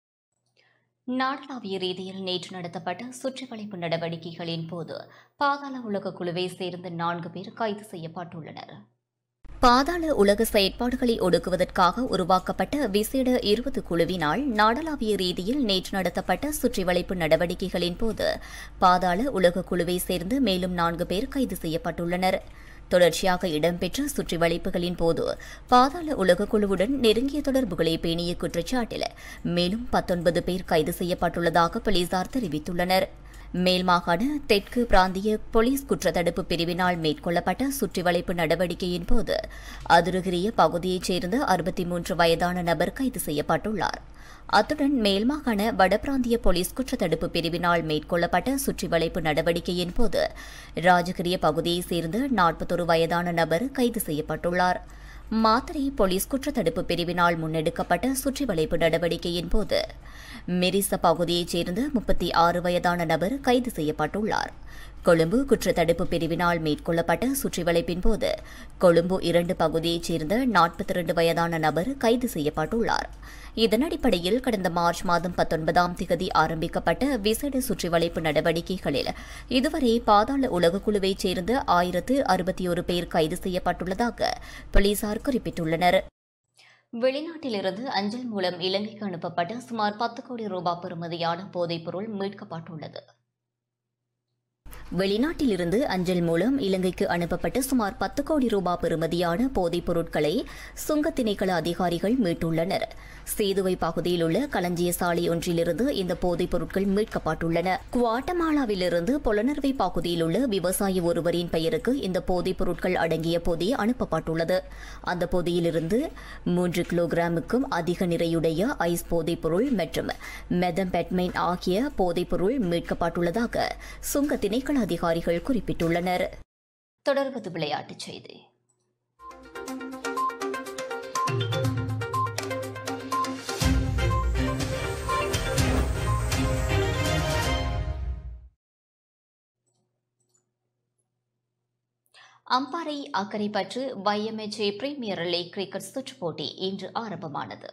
நாடளாவிய ரீதியில் நேற்று நடத்தப்பட்ட சுற்றிவளைப்பு நடவடிக்கைகளின் போது பாதாள உலக குழுவை சேர்ந்த நான்கு பேர் கைது செய்யப்பட்டுள்ளனர் பாதாள உலக செயற்பாடுகளை ஒடுக்குவதற்காக உருவாக்கப்பட்ட விசேட இருபது குழுவினால் நாடளாவிய ரீதியில் நேற்று நடத்தப்பட்ட சுற்றிவளைப்பு நடவடிக்கைகளின் போது பாதாள உலக குழுவை சேர்ந்து மேலும் நான்கு பேர் கைது செய்யப்பட்டுள்ளனர் தொடர்ச்சியாக இடம்பெற்ற சுற்றிவளைப்புகளின் போது பாதாள உலக குழுவுடன் நெருங்கிய தொடர்புகளை பேணிய குற்றச்சாட்டில் மேலும் பத்தொன்பது பேர் கைது செய்யப்பட்டுள்ளதாக போலீசார் தெரிவித்துள்ளனர் மேல் மாகாண தெற்கு பிராந்திய போலீஸ் குற்றத்தடுப்பு பிரிவினால் மேற்கொள்ளப்பட்ட சுற்றிவளைப்பு நடவடிக்கையின் போது அதுருகிரிய பகுதியைச் சேர்ந்த அறுபத்தி மூன்று வயதான நபர் கைது செய்யப்பட்டுள்ளார் அத்துடன் மேல்மாகாண வடபிராந்திய போலீஸ் குற்றத்தடுப்பு பிரிவினால் மேற்கொள்ளப்பட்ட சுற்றிவளைப்பு நடவடிக்கையின் போது ராஜகிரிய பகுதியைச் சேர்ந்த நாற்பத்தொரு வயதான நபர் கைது செய்யப்பட்டுள்ளார் மாத்தறை போலீஸ் குற்றத்தடுப்பு பிரிவினால் முன்னெடுக்கப்பட்ட சுற்றிவளைப்பு நடவடிக்கையின் போது மெரிச பகுதியைச் சேர்ந்த முப்பத்தி ஆறு வயதான நபர் கைது செய்யப்பட்டுள்ளார் கொழும்பு குற்றத்தடுப்பு பிரிவினால் மேற்கொள்ளப்பட்ட சுற்றிவளைப்பின் போது கொழும்பு இரண்டு பகுதியைச் சேர்ந்த நாற்பத்தி இரண்டு வயதான நபர் கைது செய்யப்பட்டுள்ளார் இதன் அடிப்படையில் கடந்த மார்ச் மாதம் பத்தொன்பதாம் திகதி ஆரம்பிக்கப்பட்ட விசேட சுற்றிவளைப்பு நடவடிக்கைகளில் இதுவரை பாதாள உலக குழுவைச் சேர்ந்த ஆயிரத்து அறுபத்தி ஒரு பேர் கைது செய்யப்பட்டுள்ளதாக போலீசார் குறிப்பிட்டுள்ளனர் வெளிநாட்டிலிருந்து அஞ்சல் மூலம் இலங்கைக்கு அனுப்பப்பட்ட சுமார் பத்து கோடி ரூபாய் பெறுமதியான போதைப்பொருள் மீட்கப்பட்டுள்ளது வெளிநாட்டிலிருந்து அஞ்சல் மூலம் இலங்கைக்கு அனுப்பப்பட்ட சுமார் பத்து கோடி ரூபாய் பெறுமதியான போதைப் பொருட்களை சுங்க திணைக்கள அதிகாரிகள் மீட்டுள்ளனர் சேதுவை பகுதியில் உள்ள களஞ்சிய சாலை ஒன்றிலிருந்து இந்த போதைப் பொருட்கள் மீட்கப்பட்டுள்ளன குவாட்டமாலாவிலிருந்து பொலனர்வை பகுதியில் உள்ள விவசாயி ஒருவரின் பெயருக்கு இந்த போதைப் பொருட்கள் அடங்கிய பொதி அனுப்பப்பட்டுள்ளது அந்த பொதியிலிருந்து மூன்று கிலோகிராமுக்கும் அதிக நிறையுடைய ஐஸ் போதைப் பொருள் மற்றும் மெதம்பெட்மைன் ஆகிய போதைப் பொருள் மீட்கப்பட்டுள்ளதாக சுங்க திணைக்கள அதிகாரிகள் குறிப்பிட்டுள்ளனர் தொடர்வது விளையாட்டுச் செய்தி Ampara Akkaraipattu YMHA premier league cricket சுற்றுப் போட்டி இன்று ஆரம்பமானது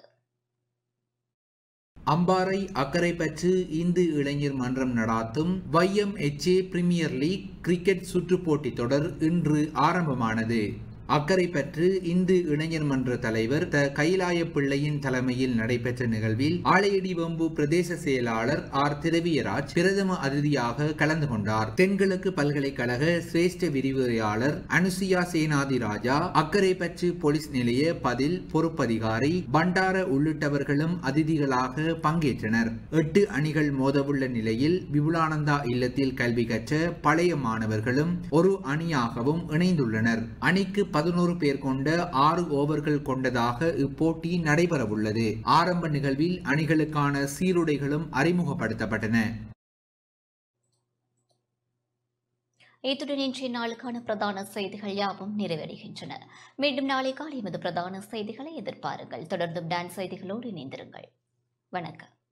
அம்பாறை அக்கரைப்பற்று இந்து இளைஞர் மன்றம் நடாத்தும் வையம் எச்ஏ பிரீமியர் லீக் கிரிக்கெட் சுற்றுப் போட்டித் தொடர் இன்று ஆரம்பமானது அக்கரைப்பற்று இந்து இளைஞர் மன்ற தலைவர் த கைலாய பிள்ளையின் தலைமையில் நடைபெற்ற நிகழ்வில் ஆலையடி வம்பு பிரதேச செயலாளர் ஆர் திரவியராஜ் பிரதம அதிதியாக கலந்து கொண்டார் தென்கிழக்கு பல்கலைக்கழக சிரேஷ்ட விரிவுரையாளர் அனுசியா சேனாதி ராஜா அக்கரைப்பற்று போலீஸ் நிலைய பதில் பொறுப்பதிகாரி பண்டார உள்ளிட்டவர்களும் அதிதிகளாக பங்கேற்றனர் எட்டு அணிகள் மோதவுள்ள நிலையில் விபுலானந்தா இல்லத்தில் கல்வி கற்ற பழைய மாணவர்களும் ஒரு அணியாகவும் இணைந்துள்ளனர் அணிக்கு பதினோரு பேர் கொண்ட ஆறு ஓவர்கள் கொண்டதாக இப்போட்டி நடைபெறவுள்ளது ஆரம்ப நிகழ்வில் அணிகளுக்கான சீருடைகளும் அறிமுகப்படுத்தப்பட்டன இத்துடன் இன்றைய நாளுக்கான பிரதான செய்திகள் யாவும் நிறைவடைகின்றன மீண்டும் நாளை காலை எமது பிரதான செய்திகளை எதிர்பாருங்கள் தொடர்ந்தும் டான்ஸ் செய்திகளோடு இணைந்திருங்கள் வணக்கம்